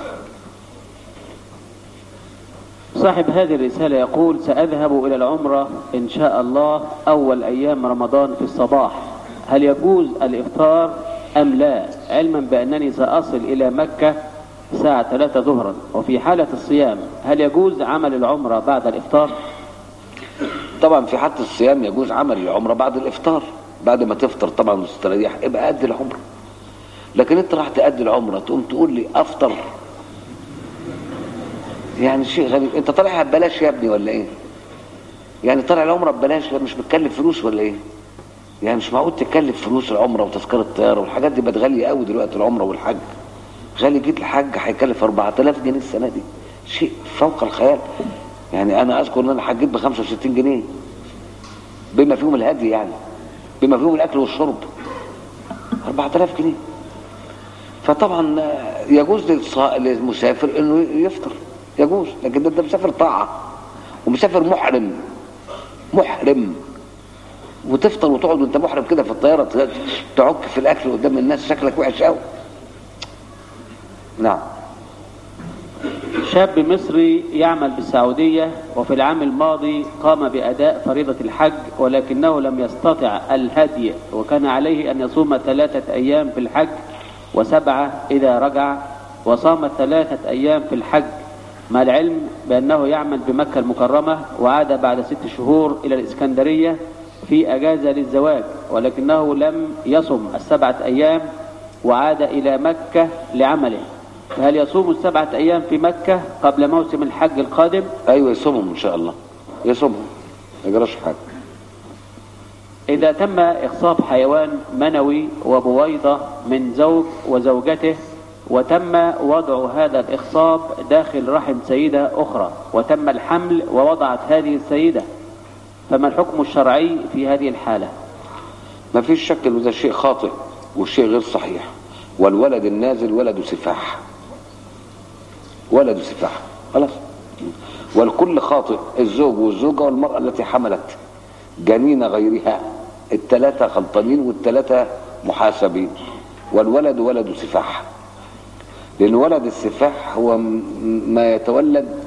صاحب هذه الرسالة يقول سأذهب إلى العمرة إن شاء الله أول أيام رمضان في الصباح هل يجوز الإفطار أم لا علما بأنني سأصل إلى مكة الساعة 3 ظهرا وفي حالة الصيام هل يجوز عمل العمرة بعد الإفطار طبعا في حالة الصيام يجوز عمل العمرة بعد الإفطار بعد ما تفطر طبعا وتستريح ابقى قد العمرة لكن انت راح تأدي العمرة تقوم تقول لي أفطر يعني شيء غريب انت طالعها ببلاش يا ابني ولا ايه يعني طالع العمرة ببلاش مش بتكلف فلوس ولا ايه يعني مش معقول تكلف فلوس العمره وتذكره الطياره والحاجات دي بقت غاليه قوي دلوقتي العمره والحج غالي جدا الحج هيكلف 4000 جنيه السنه دي شيء فوق الخيال يعني انا اذكر ان انا حجيت ب 65 جنيه بما فيهم الهدي يعني بما فيهم الاكل والشرب 4000 جنيه فطبعا يجوز للمسافر انه يفطر يجوز لكن ده, ده مسافر طاعه ومسافر محرم محرم وتفطر وتقعد وانت محرم كده في الطياره تعك في الاكل قدام الناس شكلك وحش قوي نعم شاب مصري يعمل بالسعودية وفي العام الماضي قام بأداء فريضة الحج ولكنه لم يستطع الهدي وكان عليه أن يصوم ثلاثة أيام في الحج وسبعة إذا رجع وصام ثلاثة أيام في الحج مع العلم بأنه يعمل بمكة المكرمة وعاد بعد ست شهور إلى الإسكندرية في أجازة للزواج ولكنه لم يصم السبعة أيام وعاد إلى مكة لعمله فهل يصوم السبعة أيام في مكة قبل موسم الحج القادم؟ أيوة يصومهم إن شاء الله يصومهم ما يجراش حاجة إذا تم إخصاب حيوان منوي وبويضة من زوج وزوجته وتم وضع هذا الإخصاب داخل رحم سيدة أخرى وتم الحمل ووضعت هذه السيدة فما الحكم الشرعي في هذه الحالة ما فيش شك انه ده شيء خاطئ والشيء غير صحيح والولد النازل ولد سفاح ولد سفاح خلاص والكل خاطئ الزوج والزوجة والمرأة التي حملت جنين غيرها الثلاثة غلطانين والثلاثة محاسبين والولد ولد سفاح لأن ولد السفاح هو ما يتولد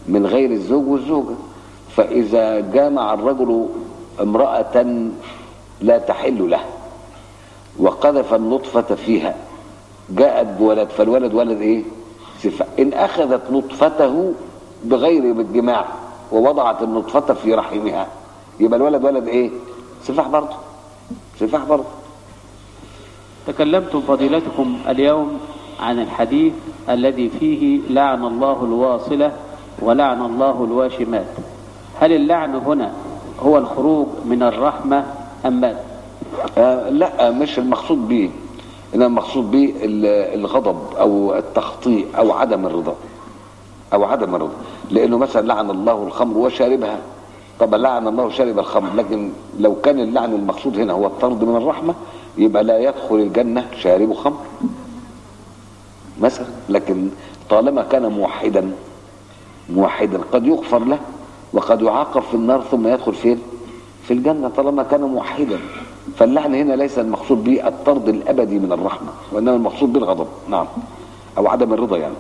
من غير الزوج والزوجة فإذا جامع الرجل امرأة لا تحل له وقذف النطفة فيها جاءت بولد فالولد ولد ايه سفاح ان اخذت نطفته بغير الجماع ووضعت النطفة في رحمها يبقى الولد ولد ايه سفاح برضه سفاح برضه تكلمتم فضيلتكم اليوم عن الحديث الذي فيه لعن الله الواصلة ولعن الله الواشمات هل اللعن هنا هو الخروج من الرحمة أم ماذا؟ آه لا مش المقصود به انما المقصود به ال- الغضب او التخطيء او عدم الرضا او عدم الرضا لانه مثلا لعن الله الخمر وشاربها طبعا لعن الله شارب الخمر لكن لو كان اللعن المقصود هنا هو الطرد من الرحمه يبقى لا يدخل الجنه شارب خمر مثلا لكن طالما كان موحدا موحدا قد يغفر له وقد يعاقب في النار ثم يدخل فين في الجنة طالما كان موحدا فاللعن هنا ليس المقصود به الطرد الأبدي من الرحمة وإنما المقصود به الغضب نعم أو عدم الرضا يعني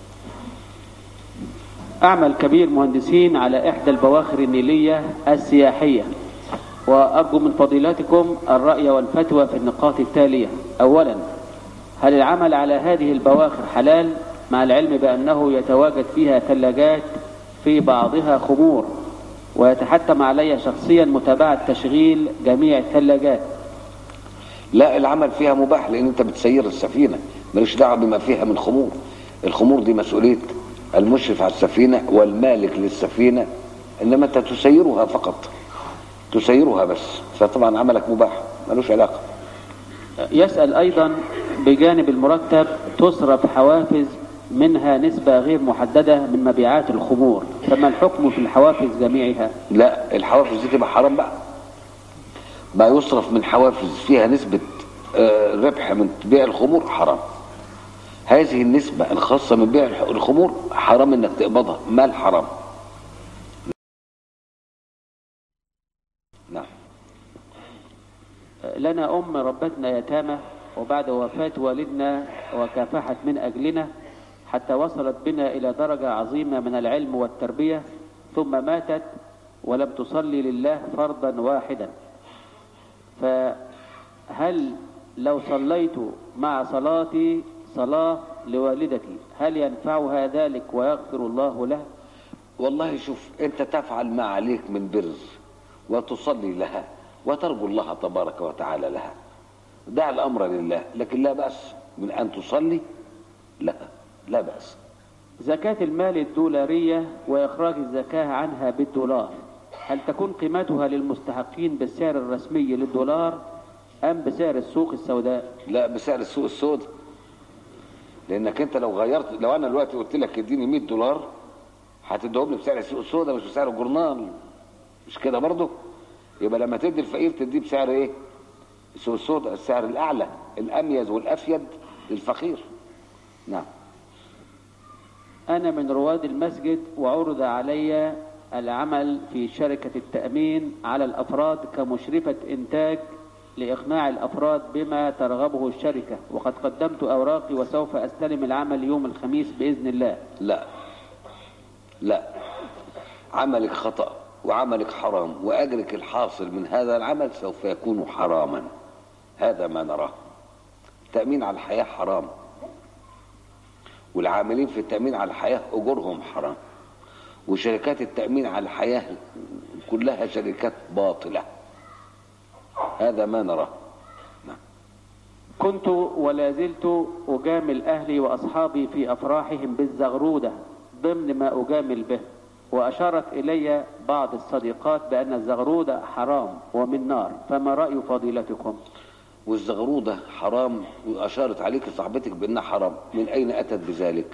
أعمل كبير مهندسين على إحدى البواخر النيلية السياحية وأرجو من فضيلتكم الرأي والفتوى في النقاط التالية أولا هل العمل على هذه البواخر حلال مع العلم بأنه يتواجد فيها ثلاجات في بعضها خمور ويتحتم علي شخصيا متابعة تشغيل جميع الثلاجات لا العمل فيها مباح لأن أنت بتسير السفينة ماليش دعوة بما فيها من خمور الخمور دي مسؤولية المشرف على السفينة والمالك للسفينة إنما أنت تسيرها فقط تسيرها بس فطبعا عملك مباح ملوش علاقة يسأل أيضا بجانب المرتب تصرف حوافز منها نسبة غير محددة من مبيعات الخمور فما الحكم في الحوافز جميعها لا الحوافز دي تبقى حرام بقى ما يصرف من حوافز فيها نسبة آه، ربح من بيع الخمور حرام هذه النسبة الخاصة من بيع الح- الخمور حرام انك تقبضها مال حرام نعم لنا أم ربتنا يتامى وبعد وفاة والدنا وكافحت من أجلنا حتى وصلت بنا إلى درجة عظيمة من العلم والتربية ثم ماتت ولم تصلي لله فرضا واحدا فهل لو صليت مع صلاتي صلاة لوالدتي هل ينفعها ذلك ويغفر الله له والله شوف انت تفعل ما عليك من بر وتصلي لها وترجو الله تبارك وتعالى لها دع الامر لله لكن لا باس من ان تصلي لها لا باس زكاة المال الدولارية وإخراج الزكاة عنها بالدولار هل تكون قيمتها للمستحقين بالسعر الرسمي للدولار أم بسعر السوق السوداء لا بسعر السوق السوداء لانك انت لو غيرت لو انا دلوقتي قلت لك اديني 100 دولار هتديهم لي بسعر السوق السوداء مش بسعر الجورنال مش كده برضه يبقى لما تدي الفقير تديه بسعر ايه السوق السوداء السعر الاعلى الاميز والافيد للفقير نعم أنا من رواد المسجد وعرض علي العمل في شركة التأمين على الأفراد كمشرفة إنتاج لإقناع الأفراد بما ترغبه الشركة وقد قدمت أوراقي وسوف أستلم العمل يوم الخميس بإذن الله لا لا عملك خطأ وعملك حرام وأجرك الحاصل من هذا العمل سوف يكون حراما هذا ما نراه التأمين على الحياة حرام والعاملين في التأمين على الحياة أجورهم حرام وشركات التأمين على الحياة كلها شركات باطلة هذا ما نراه نعم. كنت ولا زلت أجامل أهلي وأصحابي في أفراحهم بالزغرودة ضمن ما أجامل به وأشارت إلي بعض الصديقات بأن الزغرودة حرام ومن نار فما رأي فضيلتكم والزغرودة حرام وأشارت عليك صاحبتك بأنها حرام من أين أتت بذلك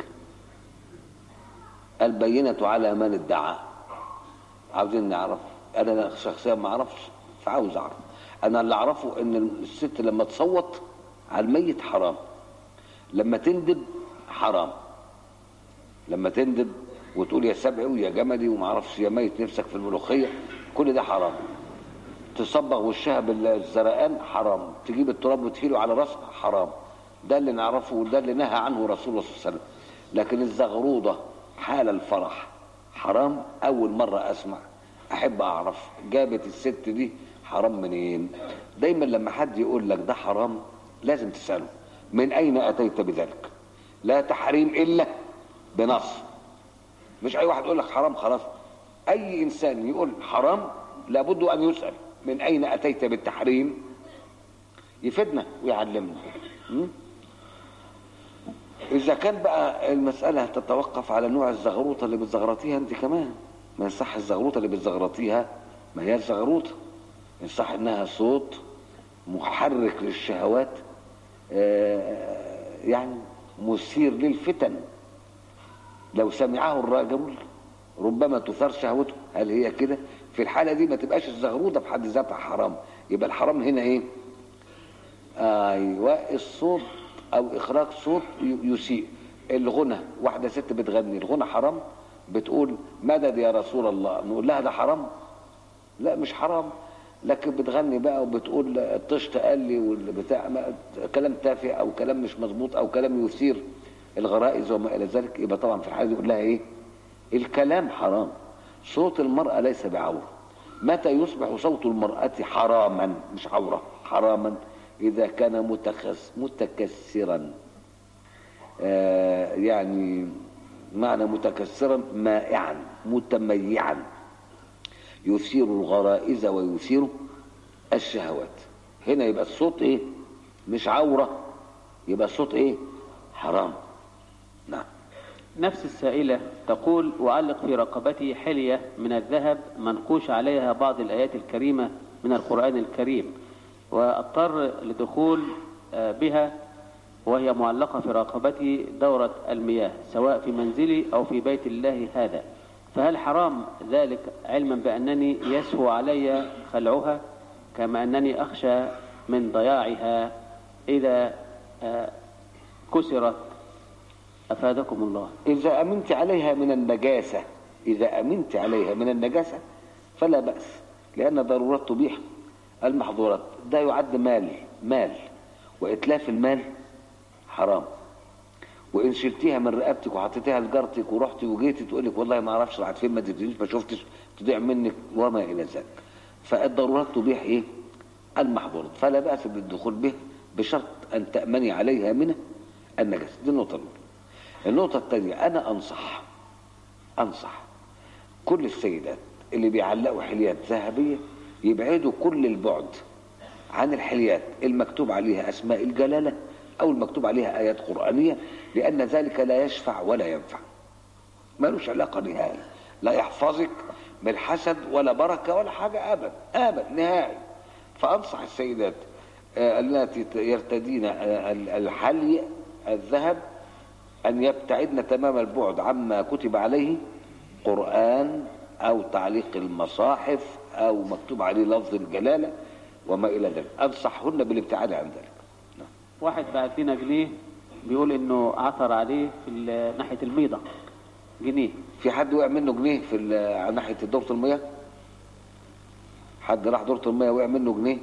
البينة على من ادعى عاوزين نعرف أنا شخصيا ما أعرفش فعاوز أعرف أنا اللي أعرفه أن الست لما تصوت على الميت حرام لما تندب حرام لما تندب وتقول يا سبعي ويا جمدي وما اعرفش يا ميت نفسك في الملوخيه كل ده حرام تصبغ وشها بالزرقان حرام تجيب التراب وتهيله على راسها حرام ده اللي نعرفه وده اللي نهى عنه رسول الله صلى الله عليه وسلم لكن الزغروضه حال الفرح حرام اول مره اسمع احب اعرف جابت الست دي حرام منين دايما لما حد يقول لك ده حرام لازم تساله من اين اتيت بذلك لا تحريم الا بنص مش اي واحد يقول لك حرام خلاص اي انسان يقول حرام لابد ان يسال من اين اتيت بالتحريم يفيدنا ويعلمنا م? اذا كان بقى المساله تتوقف على نوع الزغروطه اللي بتزغرطيها انت كمان ما يصح الزغروطه اللي بتزغرطيها ما هي الزغروطه يصح انها صوت محرك للشهوات آه، يعني مثير للفتن لو سمعه الرجل ربما تثار شهوته هل هي كده في الحاله دي ما تبقاش الزغروطه في حد ذاتها حرام يبقى الحرام هنا ايه ايوه الصوت او اخراج صوت ي- يسيء الغنى واحده ست بتغني الغنى حرام بتقول مدد يا رسول الله نقول لها ده حرام لا مش حرام لكن بتغني بقى وبتقول الطشت قال لي والبتاع ما- كلام تافه او كلام مش مظبوط او كلام يثير الغرائز وما الى ذلك يبقى طبعا في الحاله دي يقول لها ايه الكلام حرام صوت المراه ليس بعوره متى يصبح صوت المراه حراما مش عوره حراما اذا كان متخس متكسرا آه يعني معنى متكسرا مائعا متميعا يثير الغرائز ويثير الشهوات هنا يبقى الصوت ايه مش عورة يبقى الصوت ايه حرام نعم نفس السائلة تقول وعلق في رقبتي حلية من الذهب منقوش عليها بعض الآيات الكريمة من القرآن الكريم واضطر لدخول آه، بها وهي معلقة في رقبتي دورة المياه سواء في منزلي أو في بيت الله هذا فهل حرام ذلك علما بأنني يسهو علي خلعها كما أنني أخشى من ضياعها إذا آه، كسرت أفادكم الله إذا أمنت عليها من النجاسة إذا أمنت عليها من النجاسة فلا بأس لأن ضرورات تبيح المحظورات ده يعد مال مال وإتلاف المال حرام وإن شلتيها من رقبتك وحطيتيها لجارتك ورحتي وجيتي تقول لك والله ما أعرفش راحت فين ما تدريش ما شفتش تضيع منك وما إلى ذلك فالضرورات تبيح إيه؟ المحظورات فلا بأس بالدخول به بشرط أن تأمني عليها من النجاسة دي النقطة الأولى النقطة الثانية أنا أنصح أنصح كل السيدات اللي بيعلقوا حليات ذهبية يبعدوا كل البعد عن الحليات المكتوب عليها أسماء الجلالة أو المكتوب عليها آيات قرآنية لأن ذلك لا يشفع ولا ينفع ملوش علاقة نهائي لا يحفظك من الحسد ولا بركة ولا حاجة أبدا أبدا نهائي فأنصح السيدات آه، التي يرتدين آه، الحلي الذهب أن يبتعدن تمام البعد عما كتب عليه قرآن أو تعليق المصاحف أو مكتوب عليه لفظ الجلالة وما إلى ذلك أنصحهن بالابتعاد عن ذلك نعم. واحد بعت لنا جنيه بيقول انه عثر عليه في ال- ناحيه الميضه جنيه في حد وقع منه جنيه في ال- على ناحية دورة المياه حد راح دورة المياه وقع منه جنيه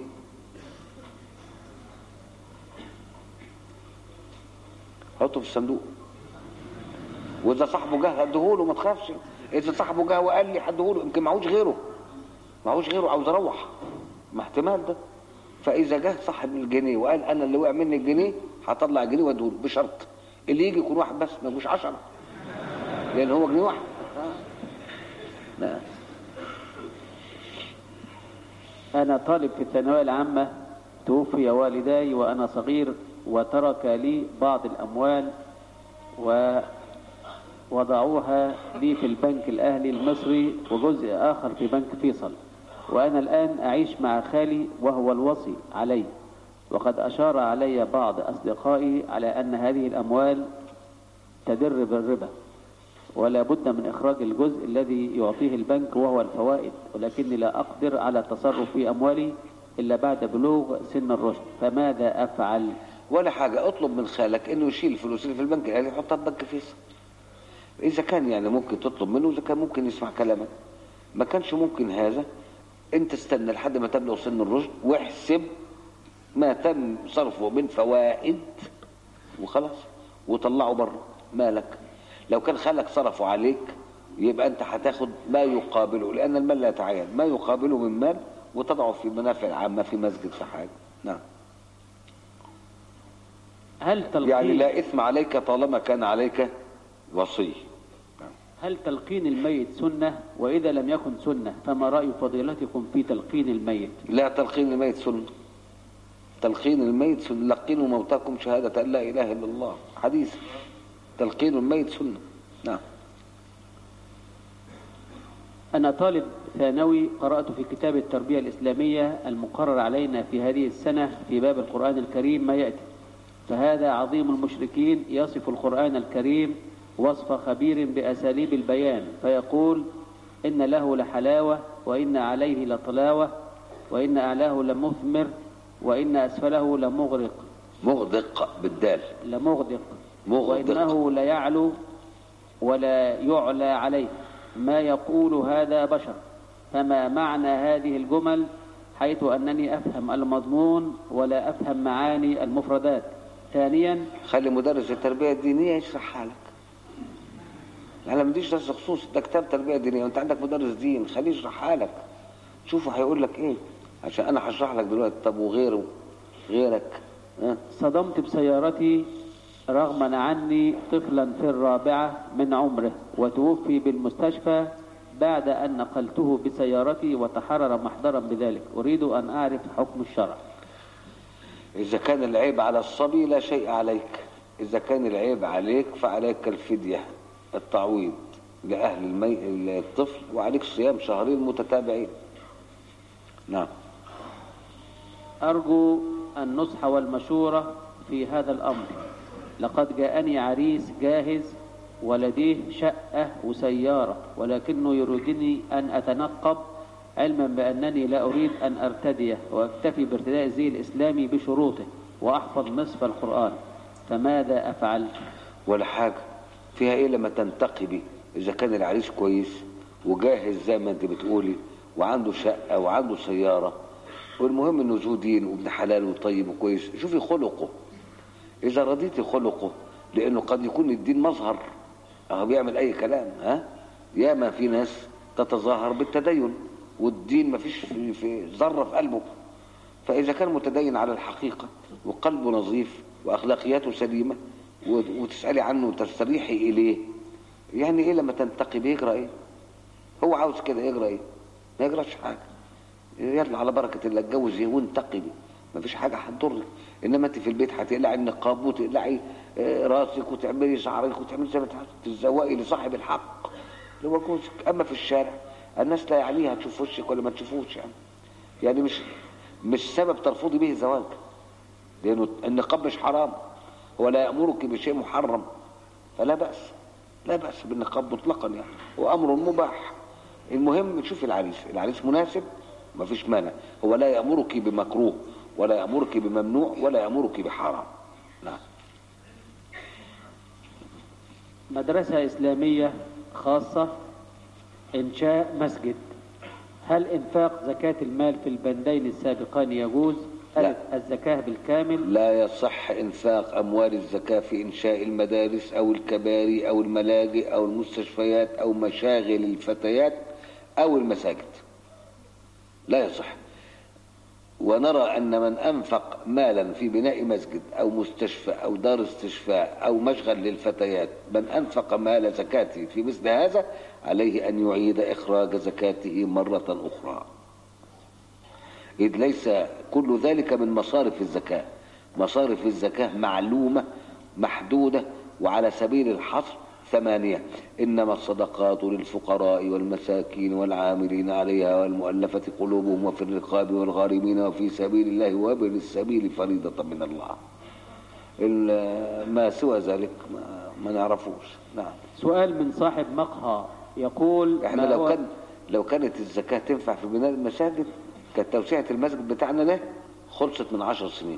حطه في الصندوق واذا صاحبه جه هديهوله ما تخافش اذا صاحبه جه وقال لي هديهوله يمكن معهوش غيره معهوش غيره عاوز اروح ما احتمال ده فاذا جه صاحب الجنيه وقال انا اللي وقع مني الجنيه هطلع الجنيه واديهوله بشرط اللي يجي يكون واحد بس ما يجوش عشرة لان هو جنيه واحد آه. لا انا طالب في الثانويه العامه توفي والداي وانا صغير وترك لي بعض الاموال ووضعوها لي في البنك الاهلي المصري وجزء اخر في بنك فيصل وانا الان اعيش مع خالي وهو الوصي علي وقد اشار علي بعض اصدقائي على ان هذه الاموال تدر بالربا ولا بد من إخراج الجزء الذي يعطيه البنك وهو الفوائد ولكني لا أقدر على التصرف في أموالي إلا بعد بلوغ سن الرشد فماذا أفعل ولا حاجة اطلب من خالك انه يشيل الفلوس اللي في البنك الاهلي يحطها في بنك فيصل اذا كان يعني ممكن تطلب منه اذا كان ممكن يسمع كلامك ما كانش ممكن هذا انت استنى لحد ما تبلغ سن الرشد واحسب ما تم صرفه من فوائد وخلاص وطلعه بره مالك لو كان خالك صرفه عليك يبقى انت هتاخد ما يقابله لان المال لا يتعين ما يقابله من مال وتضعه في منافع عامه في مسجد في حاجه نعم هل تلقين يعني لا اثم عليك طالما كان عليك وصي هل تلقين الميت سنة وإذا لم يكن سنة فما رأي فضيلتكم في تلقين الميت لا تلقين الميت سنه تلقين الميت سنه لقنوا موتاكم شهاده ان لا اله الا الله حديث تلقين الميت سنه نعم أنا طالب ثانوي قرأت في كتاب التربية الإسلامية المقرر علينا في هذه السنة في باب القرآن الكريم ما يأتي فهذا عظيم المشركين يصف القرآن الكريم وصف خبير بأساليب البيان فيقول إن له لحلاوة وإن عليه لطلاوة وإن أعلاه لمثمر وإن أسفله لمغرق مغدق بالدال لمغدق مغدق. وإنه ليعلو ولا يعلى عليه ما يقول هذا بشر فما معنى هذه الجمل حيث أنني أفهم المضمون ولا أفهم معاني المفردات ثانيا خلي مدرس التربيه الدينيه يشرحها لك انا ما بديش درس خصوص ده كتاب تربيه دينيه وانت عندك مدرس دين خليه يشرحها لك شوفوا هيقول لك ايه عشان انا هشرح لك دلوقتي طب وغيره غيرك ها صدمت بسيارتي رغما عني طفلا في الرابعة من عمره وتوفي بالمستشفى بعد أن نقلته بسيارتي وتحرر محضرا بذلك أريد أن أعرف حكم الشرع إذا كان العيب على الصبي لا شيء عليك إذا كان العيب عليك فعليك الفدية التعويض لأهل المي... الطفل وعليك صيام شهرين متتابعين نعم أرجو النصح والمشورة في هذا الأمر لقد جاءني عريس جاهز ولديه شقة وسيارة ولكنه يريدني أن أتنقب علما بأنني لا أريد أن أرتديه وأكتفي بارتداء الزي الإسلامي بشروطه وأحفظ نصف القرآن فماذا أفعل؟ ولا حاجة فيها ايه لما تنتقبي اذا كان العريس كويس وجاهز زي ما انت بتقولي وعنده شقة وعنده سيارة والمهم انه ذو دين وابن حلال وطيب وكويس شوفي خلقه اذا رضيتي خلقه لانه قد يكون الدين مظهر اهو بيعمل اي كلام ها ياما في ناس تتظاهر بالتدين والدين ما فيش في, في ذره في قلبه فاذا كان متدين على الحقيقه وقلبه نظيف واخلاقياته سليمه وت- وتسالي عنه وتستريحي اليه يعني ايه لما تنتقي يجرى ايه هو عاوز كده يجرى ايه ما يجراش حاجه يلا على بركه الله اتجوزي وانتقبي مفيش حاجه هتضرك انما انت في البيت هتقلعي النقاب وتقلعي آه، راسك وتعملي شعرك وتعملي زي ما انت عايزة، تتزوقي لصاحب الحق اللي هو جوزك اما في الشارع الناس لا يعنيها تشوف وشك ولا ما تشوفوش يعني يعني مش مش سبب ترفضي به الزواج لانه النقاب مش حرام هو لا يامرك بشيء محرم فلا باس لا باس بالنقاب مطلقا يعني وامر مباح المهم تشوف العريس العريس مناسب مفيش مانع هو لا يامرك بمكروه ولا يامرك بممنوع ولا يامرك بحرام نعم مدرسة إسلامية خاصة إنشاء مسجد هل إنفاق زكاة المال في البندين السابقان يجوز؟ لا. ألف الزكاة بالكامل لا يصح انفاق اموال الزكاه في انشاء المدارس او الكباري او الملاجئ او المستشفيات او مشاغل الفتيات او المساجد لا يصح ونرى ان من انفق مالا في بناء مسجد او مستشفى او دار استشفاء او مشغل للفتيات من انفق مال زكاته في مثل هذا عليه ان يعيد اخراج زكاته مره اخرى إذ ليس كل ذلك من مصارف الزكاة مصارف الزكاة معلومة محدودة وعلى سبيل الحصر ثمانية إنما الصدقات للفقراء والمساكين والعاملين عليها والمؤلفة قلوبهم وفي الرقاب والغارمين وفي سبيل الله وابن السبيل فريضة من الله ال- ما سوى ذلك ما, ما نعرفوش نعم سؤال من صاحب مقهى يقول احنا ما لو هو- كان لو كانت الزكاة تنفع في بناء المساجد كانت توسعة المسجد بتاعنا ده خلصت من عشر سنين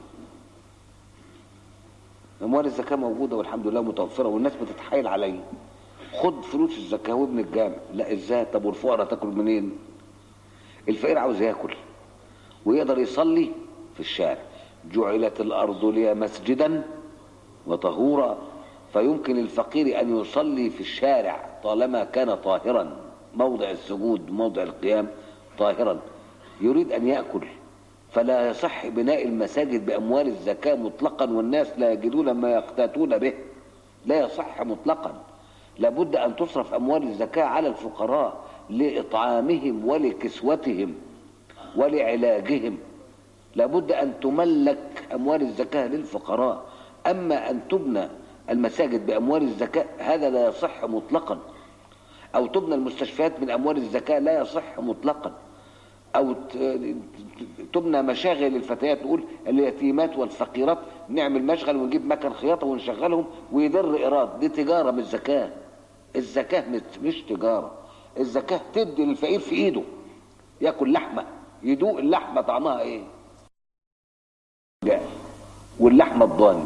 اموال الزكاة موجودة والحمد لله متوفرة والناس بتتحايل عليا خد فلوس الزكاة وابن الجامع لا ازاي طب والفقراء تاكل منين الفقير عاوز ياكل ويقدر يصلي في الشارع جعلت الارض لي مسجدا وطهورا فيمكن الفقير أن يصلي في الشارع طالما كان طاهرا موضع السجود موضع القيام طاهرا يريد أن يأكل فلا يصح بناء المساجد بأموال الزكاة مطلقا والناس لا يجدون ما يقتاتون به لا يصح مطلقا لابد أن تصرف أموال الزكاة على الفقراء لإطعامهم ولكسوتهم ولعلاجهم لابد أن تملك أموال الزكاة للفقراء أما أن تبنى المساجد بأموال الزكاة هذا لا يصح مطلقا أو تبنى المستشفيات من أموال الزكاة لا يصح مطلقا أو ت- تبنى مشاغل للفتيات نقول اليتيمات والفقيرات نعمل مشغل ونجيب مكن خياطة ونشغلهم ويدر إيراد دي تجارة مش زكاة الزكاة مش, مش تجارة الزكاة تدي للفقير في إيده ياكل لحمة يدوق اللحمة طعمها إيه جاء واللحمة الضاني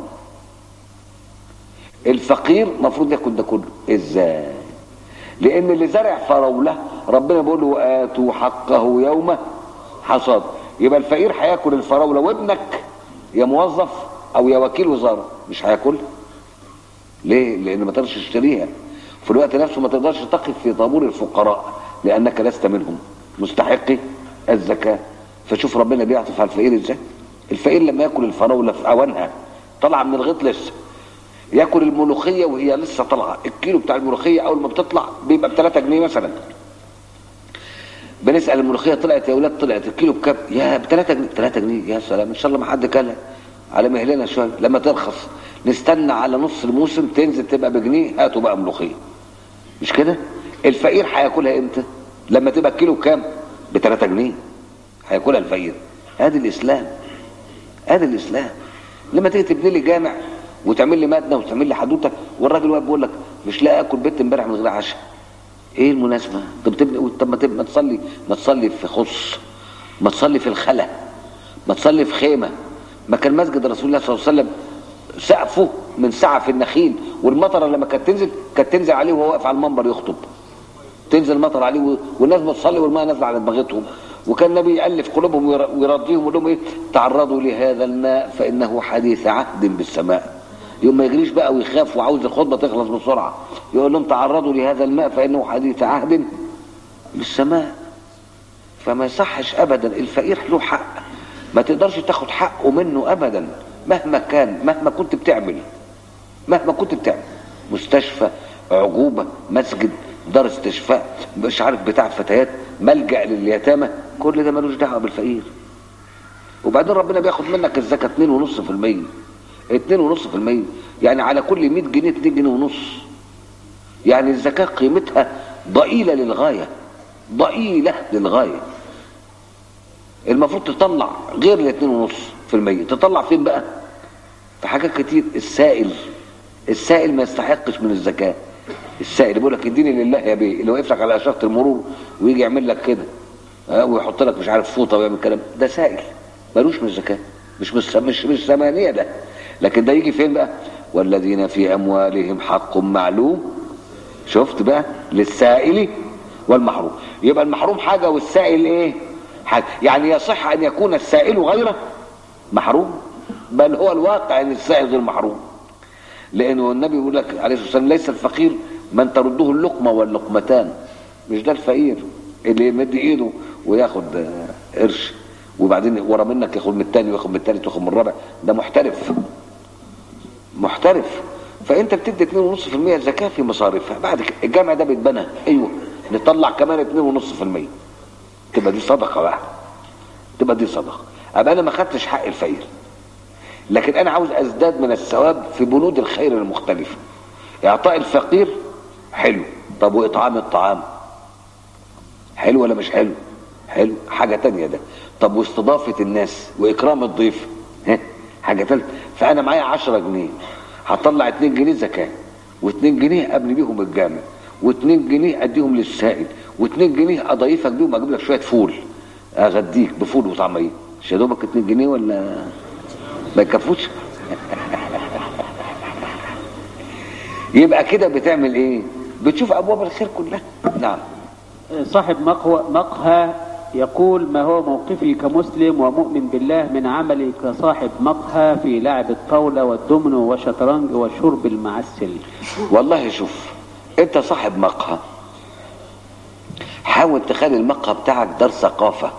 الفقير المفروض ياكل ده كله ازاي لان اللي زرع فراوله ربنا بيقول له اتوا حقه يوم حصاد يبقى الفقير هياكل الفراوله وابنك يا موظف او يا وكيل وزاره مش هياكل ليه لان ما تقدرش تشتريها في الوقت نفسه ما تقدرش تقف في طابور الفقراء لانك لست منهم مستحقي الزكاه فشوف ربنا بيعطف على الفقير ازاي الفقير لما ياكل الفراوله في اوانها طالعه من الغيط لسه ياكل الملوخيه وهي لسه طالعه الكيلو بتاع الملوخيه اول ما بتطلع بيبقى ب 3 جنيه مثلا بنسال الملوخيه طلعت يا اولاد طلعت الكيلو بكام يا ب 3 جنيه 3 جنيه يا سلام ان شاء الله ما حد كلها على مهلنا شويه لما ترخص نستنى على نص الموسم تنزل تبقى بجنيه هاتوا بقى ملوخيه مش كده الفقير هياكلها امتى لما تبقى الكيلو بكام ب 3 جنيه هياكلها الفقير ادي الاسلام ادي الاسلام لما تيجي تبني لي جامع وتعمل لي مدنه وتعمل لي حدوته والراجل واقف بيقول لك مش لاقي اكل بيت امبارح من غير عشاء ايه المناسبه طب تبني طب ما تبني ما تصلي ما تصلي في خص ما تصلي في الخلا ما تصلي في خيمه ما كان مسجد رسول الله صلى الله عليه وسلم سقفه من سعف النخيل والمطره لما كانت تنزل كانت تنزل عليه وهو واقف على المنبر يخطب تنزل المطر عليه و- والناس بتصلي والماء نازله على دماغتهم وكان النبي يالف قلوبهم وير- ويرضيهم ويقول لهم ايه تعرضوا لهذا الماء فانه حديث عهد بالسماء يوم ما يجريش بقى ويخاف وعاوز الخطبه تخلص بسرعه يقول لهم تعرضوا لهذا الماء فانه حديث عهد بالسماء فما يصحش ابدا الفقير له حق ما تقدرش تاخد حقه منه ابدا مهما كان مهما كنت بتعمل مهما كنت بتعمل مستشفى عجوبة مسجد دار استشفاء مش عارف بتاع فتيات ملجأ لليتامى كل ده ملوش دعوة بالفقير وبعدين ربنا بياخد منك الزكاة 2.5% 2.5% يعني على كل 100 جنيه 2 جنيه ونص يعني الزكاة قيمتها ضئيلة للغاية ضئيلة للغاية المفروض تطلع غير ال 2.5% تطلع فين بقى؟ في حاجات كتير السائل السائل ما يستحقش من الزكاة السائل بيقول لك اديني لله يا بيه اللي واقف لك على اشاره المرور ويجي يعمل لك كده ها ويحط لك مش عارف فوطه ويعمل كلام ده سائل ملوش من الزكاه مش مش مش, مش ثمانيه ده لكن ده يجي فين بقى والذين في اموالهم حق معلوم شفت بقى للسائل والمحروم يبقى المحروم حاجه والسائل ايه حاجه يعني يصح ان يكون السائل غير محروم بل هو الواقع ان السائل غير محروم لانه النبي يقول لك عليه الصلاه والسلام ليس الفقير من ترده اللقمه واللقمتان مش ده الفقير اللي يمد ايده وياخد آه، قرش وبعدين ورا منك ياخد من الثاني وياخد من الثالث وياخد من الرابع ده محترف محترف فانت بتدي 2.5% زكاه في مصاريفها بعد كده الجامع ده بيتبنى ايوه نطلع كمان 2.5% تبقى دي صدقه بقى تبقى دي صدقه ابقى انا ما خدتش حق الفقير لكن انا عاوز ازداد من الثواب في بنود الخير المختلفه اعطاء الفقير حلو طب واطعام الطعام حلو ولا مش حلو حلو حاجه تانية ده طب واستضافه الناس واكرام الضيف ها حاجه ثالثه فانا معايا 10 جنيه هطلع 2 جنيه زكاه و2 جنيه ابني بيهم الجامع و2 جنيه اديهم للسائل و2 جنيه اضيفك بيهم اجيب لك شويه فول اغديك بفول وطعميه مش يا دوبك 2 جنيه ولا ما يكفوش يبقى كده بتعمل ايه بتشوف ابواب الخير كلها نعم صاحب مقهى مقهى يقول ما هو موقفي كمسلم ومؤمن بالله من عملي كصاحب مقهى في لعب الطاولة والدومينو والشطرنج وشرب المعسل والله شوف انت صاحب مقهى حاول تخلي المقهى بتاعك دار ثقافة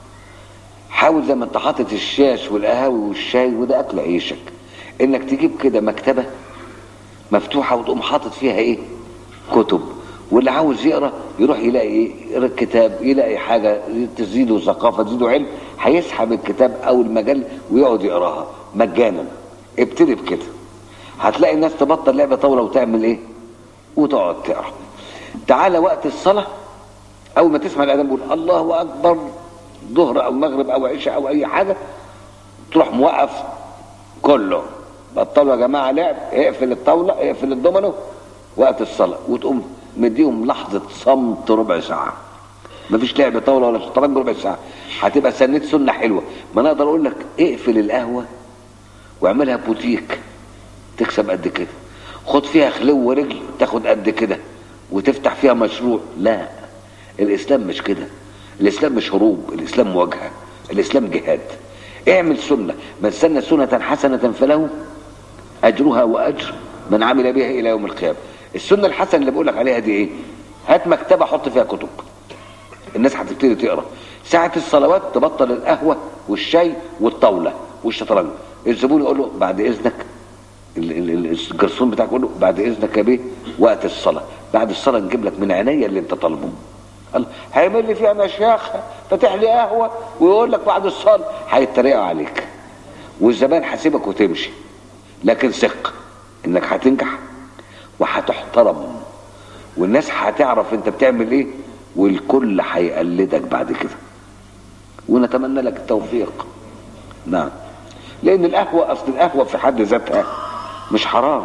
حاول زي ما انت حاطط الشاش والقهاوي والشاي وده اكل عيشك انك تجيب كده مكتبة مفتوحة وتقوم حاطط فيها ايه كتب واللي عاوز يقرا يروح يلاقي ايه يقرا كتاب يلاقي حاجة تزيده ثقافة تزيده علم هيسحب الكتاب او المجال ويقعد يقراها مجانا ابتدي بكده هتلاقي الناس تبطل لعبة طاولة وتعمل ايه وتقعد تقرا تعالى وقت الصلاة اول ما تسمع الاذان بيقول الله اكبر ظهر او مغرب او عشاء او اي حاجة تروح موقف كله بطلوا يا جماعة لعب اقفل الطاولة اقفل الدومينو وقت الصلاة وتقوم مديهم لحظة صمت ربع ساعة مفيش لعب طاولة ولا شطرنج ربع ساعة هتبقى سنة سنة حلوة ما انا اقدر اقول لك اقفل القهوة واعملها بوتيك تكسب قد كده خد فيها خلو ورجل تاخد قد كده وتفتح فيها مشروع لا الاسلام مش كده الاسلام مش هروب الاسلام مواجهه الاسلام جهاد اعمل سنه من سن سنه حسنه فله اجرها واجر من عمل بها الى يوم القيامه السنه الحسنه اللي بقول لك عليها دي ايه هات مكتبه حط فيها كتب الناس هتبتدي تقرا ساعه الصلوات تبطل القهوه والشاي والطاوله والشطرنج الزبون يقول له بعد اذنك ال- ال- ال- الجرسون بتاعك يقول له بعد اذنك يا بيه وقت الصلاه بعد الصلاه نجيب لك من عينيا اللي انت طالبه قال هيعمل لي فيها مشاخ فاتح لي قهوه ويقول لك بعد الصلاه هيتريقوا عليك والزمان هسيبك وتمشي لكن ثق انك هتنجح وهتحترم والناس هتعرف انت بتعمل ايه والكل هيقلدك بعد كده ونتمنى لك التوفيق نعم لان القهوه اصل القهوه في حد ذاتها مش حرام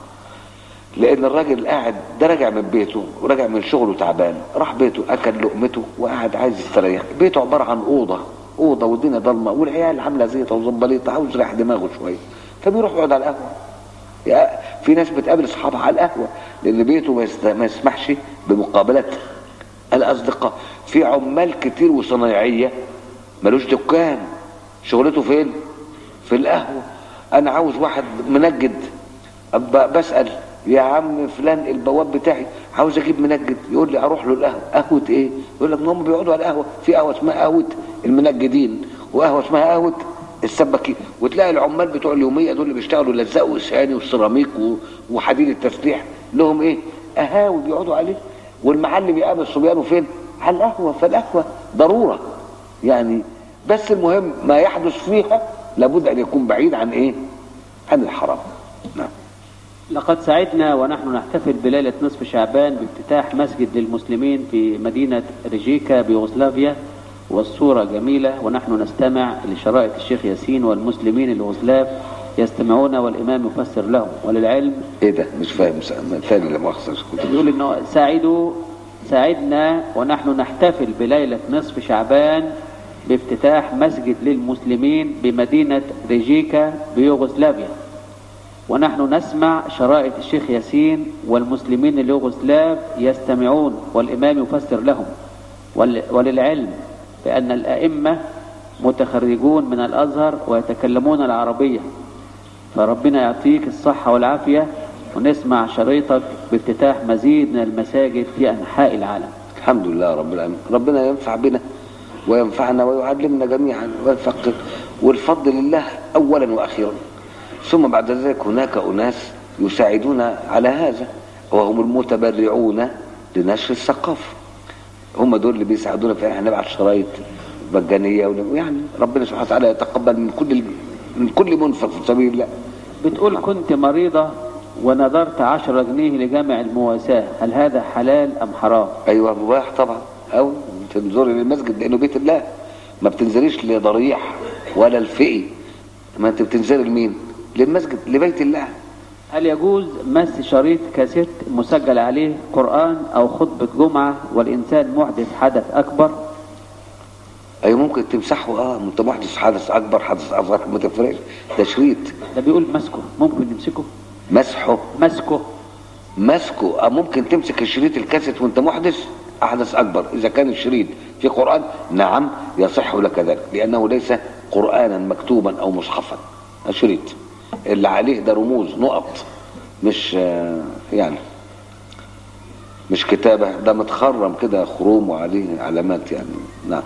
لان الراجل قاعد ده راجع من بيته وراجع من شغله تعبان راح بيته اكل لقمته وقاعد عايز يستريح بيته عباره عن اوضه اوضه والدنيا ضلمه والعيال عامله زيطه وزنبليطه عاوز يريح دماغه شويه فبيروح يقعد على القهوه يا في ناس بتقابل اصحابها على القهوه لان بيته ما يست- ما يسمحش بمقابله الاصدقاء في عمال كتير وصنايعيه ملوش دكان شغلته فين في القهوه انا عاوز واحد منجد أبقى بسال يا عم فلان البواب بتاعي عاوز اجيب منجد يقول لي اروح له القهوه قهوه ايه يقول لك ما هم بيقعدوا على القهوه في قهوه اسمها قهوه المنجدين وقهوه اسمها قهوه السباكين وتلاقي العمال بتوع اليوميه دول اللي بيشتغلوا يلزقوا اسهاني والسيراميك و- وحديد التسليح لهم ايه قهاوي بيقعدوا عليه والمعلم يقابل صبيانه فين على القهوه فالقهوه ضروره يعني بس المهم ما يحدث فيها لابد ان يكون بعيد عن ايه عن الحرام نعم لقد سعدنا ونحن نحتفل بليلة نصف شعبان بافتتاح مسجد للمسلمين في مدينة ريجيكا بيوغوسلافيا والصورة جميلة ونحن نستمع لشرائط الشيخ ياسين والمسلمين اليوغوسلاف يستمعون والإمام يفسر لهم وللعلم ايه ده مش فاهم س- ثاني لا مؤاخذه كنت بيقول انه ساعدوا ساعدنا ونحن نحتفل بليلة نصف شعبان بافتتاح مسجد للمسلمين بمدينة ريجيكا بيوغوسلافيا ونحن نسمع شرائط الشيخ ياسين والمسلمين اليوغوسلاف يستمعون والإمام يفسر لهم ول- وللعلم بأن الأئمة متخرجون من الأزهر ويتكلمون العربية فربنا يعطيك الصحة والعافية ونسمع شريطك بافتتاح مزيد من المساجد في أنحاء العالم الحمد لله رب العالمين ربنا ينفع بنا وينفعنا ويعلمنا جميعا ويفقه والفضل لله اولا واخيرا ثم بعد ذلك هناك اناس يساعدون على هذا وهم المتبرعون لنشر الثقافه هم دول اللي بيساعدونا في احنا نبعت شرايط مجانيه ون- يعني ربنا سبحانه وتعالى يتقبل من كل من كل منفق في سبيل الله بتقول كنت مريضة ونذرت عشرة جنيه لجامع المواساة هل هذا حلال أم حرام ايوه مباح طبعا او تنظري للمسجد لانه بيت الله ما بتنزليش لضريح ولا الفقي ما انت بتنزلي لمين للمسجد لبيت الله هل يجوز مس شريط كاسيت مسجل عليه قرآن أو خطبة جمعة والإنسان محدث حدث أكبر ايوه ممكن تمسحه اه انت محدث حدث اكبر حدث اصغر ما تفرقش ده شريط ده بيقول مسكه ممكن نمسكه مسحه مسكه مسكه اه ممكن تمسك الشريط الكاسيت وانت محدث حدث أكبر إذا كان الشريط في قرآن نعم يصح لك ذلك لأنه ليس قرآنا مكتوبا أو مصحفا شريط اللي عليه ده رموز نقط مش آه، يعني مش كتابة ده متخرم كده خروم وعليه علامات يعني نعم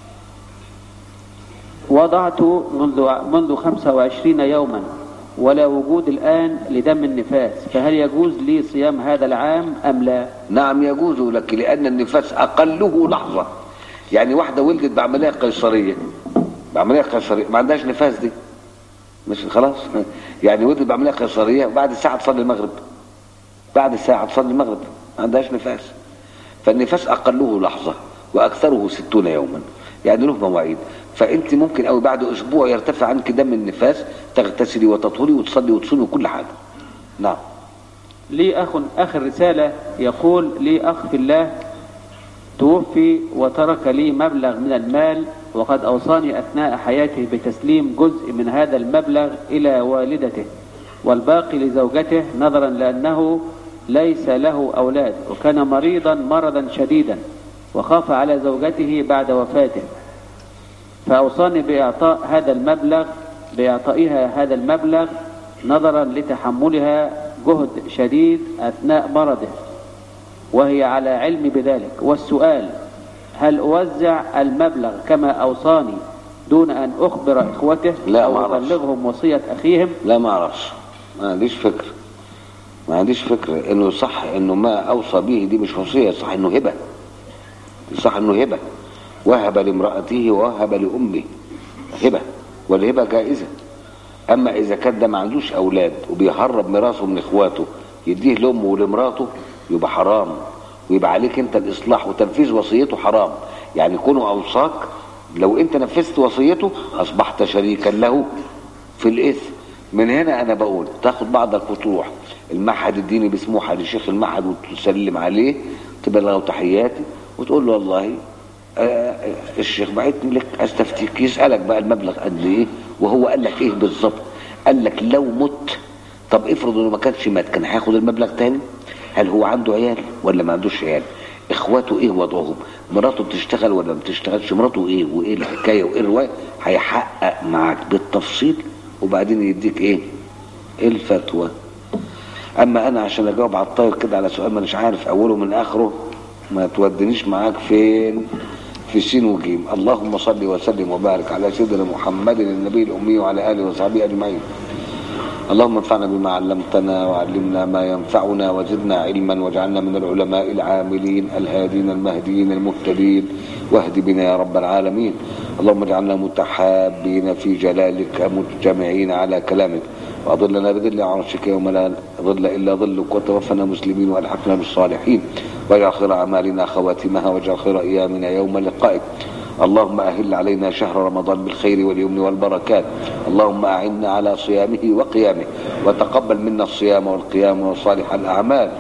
وضعت منذ منذ 25 يوما ولا وجود الآن لدم النفاس فهل يجوز لي صيام هذا العام أم لا نعم يجوز لك لأن النفاس أقله لحظة يعني واحدة ولدت بعملية قيصرية بعملية قيصرية ما عندهاش نفاس دي مش خلاص يعني ولدت بعملية قيصرية بعد ساعة تصلي المغرب بعد ساعة تصلي المغرب ما عندهاش نفاس فالنفاس أقله لحظة وأكثره ستون يوما يعني له مواعيد فأنت ممكن أو بعد أسبوع يرتفع عنك دم النفاس تغتسلي وتطهري وتصلي وتصومي وكل حاجة نعم لي أخ آخر رسالة يقول لي أخ في الله توفي وترك لي مبلغ من المال وقد أوصاني أثناء حياته بتسليم جزء من هذا المبلغ إلى والدته والباقي لزوجته نظرا لأنه ليس له أولاد وكان مريضا مرضا شديدا وخاف على زوجته بعد وفاته فأوصاني بإعطاء هذا المبلغ بإعطائها هذا المبلغ نظرا لتحملها جهد شديد أثناء مرضه وهي على علم بذلك والسؤال هل أوزع المبلغ كما أوصاني دون أن أخبر إخوته لا، أو ما أعرفش. أبلغهم وصية أخيهم لا ما اعرفش ما عنديش فكر ما عنديش فكر انه صح انه ما اوصى به دي مش وصيه صح انه هبه صح انه هبه وهب لامراته ووهب لامه هبه والهبه جائزه اما اذا كان ده ما عندوش اولاد وبيهرب ميراثه من اخواته يديه لامه ولمراته يبقى حرام ويبقى عليك انت الاصلاح وتنفيذ وصيته حرام يعني كونه اوصاك لو انت نفذت وصيته اصبحت شريكا له في الاثم من هنا انا بقول تاخد بعضك وتروح المعهد الديني بسموحه لشيخ المعهد وتسلم عليه تبلغه تحياتي وتقول له والله آه، آه، الشيخ بعتني لك استفتيك يسالك بقى المبلغ قد ايه وهو قال لك ايه بالظبط قال لك لو مت طب افرض انه ما كانش مات كان هياخد المبلغ تاني هل هو عنده عيال ولا ما عندوش عيال اخواته ايه وضعهم مراته بتشتغل ولا ما بتشتغلش مراته ايه وايه الحكايه وايه الروايه هيحقق معاك بالتفصيل وبعدين يديك ايه الفتوى اما انا عشان اجاوب على الطاير كده على سؤال مانيش عارف اوله من اخره ما تودنيش معاك فين في سين وجيم اللهم صل وسلم وبارك على سيدنا محمد النبي الامي وعلى اله وصحبه اجمعين اللهم انفعنا بما علمتنا وعلمنا ما ينفعنا وزدنا علما واجعلنا من العلماء العاملين الهادين المهديين المهتدين واهد بنا يا رب العالمين اللهم اجعلنا متحابين في جلالك مجتمعين على كلامك واظلنا بظل عرشك يوم لا ظل الا ظلك وتوفنا مسلمين والحقنا بالصالحين واجعل خير اعمالنا خواتمها واجعل خير ايامنا يوم لقائك اللهم أهل علينا شهر رمضان بالخير واليمن والبركات اللهم أعنا على صيامه وقيامه وتقبل منا الصيام والقيام وصالح الأعمال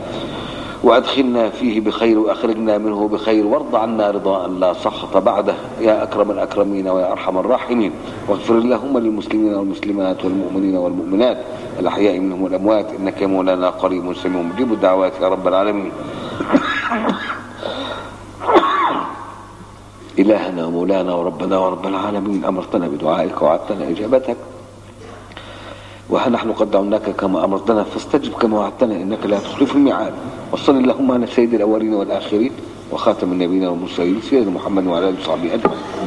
وأدخلنا فيه بخير وأخرجنا منه بخير وارض عنا رضاء لا سخط بعده يا أكرم الأكرمين ويا أرحم الراحمين واغفر اللهم للمسلمين والمسلمات والمؤمنين والمؤمنات الأحياء منهم والأموات إنك يا مولانا قريب سميع مجيب الدعوات يا رب العالمين إلهنا ومولانا وربنا ورب العالمين أمرتنا بدعائك وعدتنا إجابتك ونحن قد دعوناك كما أمرتنا فاستجب كما وعدتنا إنك لا تخلف الميعاد وصل اللهم على سيد الأولين والآخرين وخاتم النبيين والمرسلين سيدنا محمد وعلى آله وصحبه أجمعين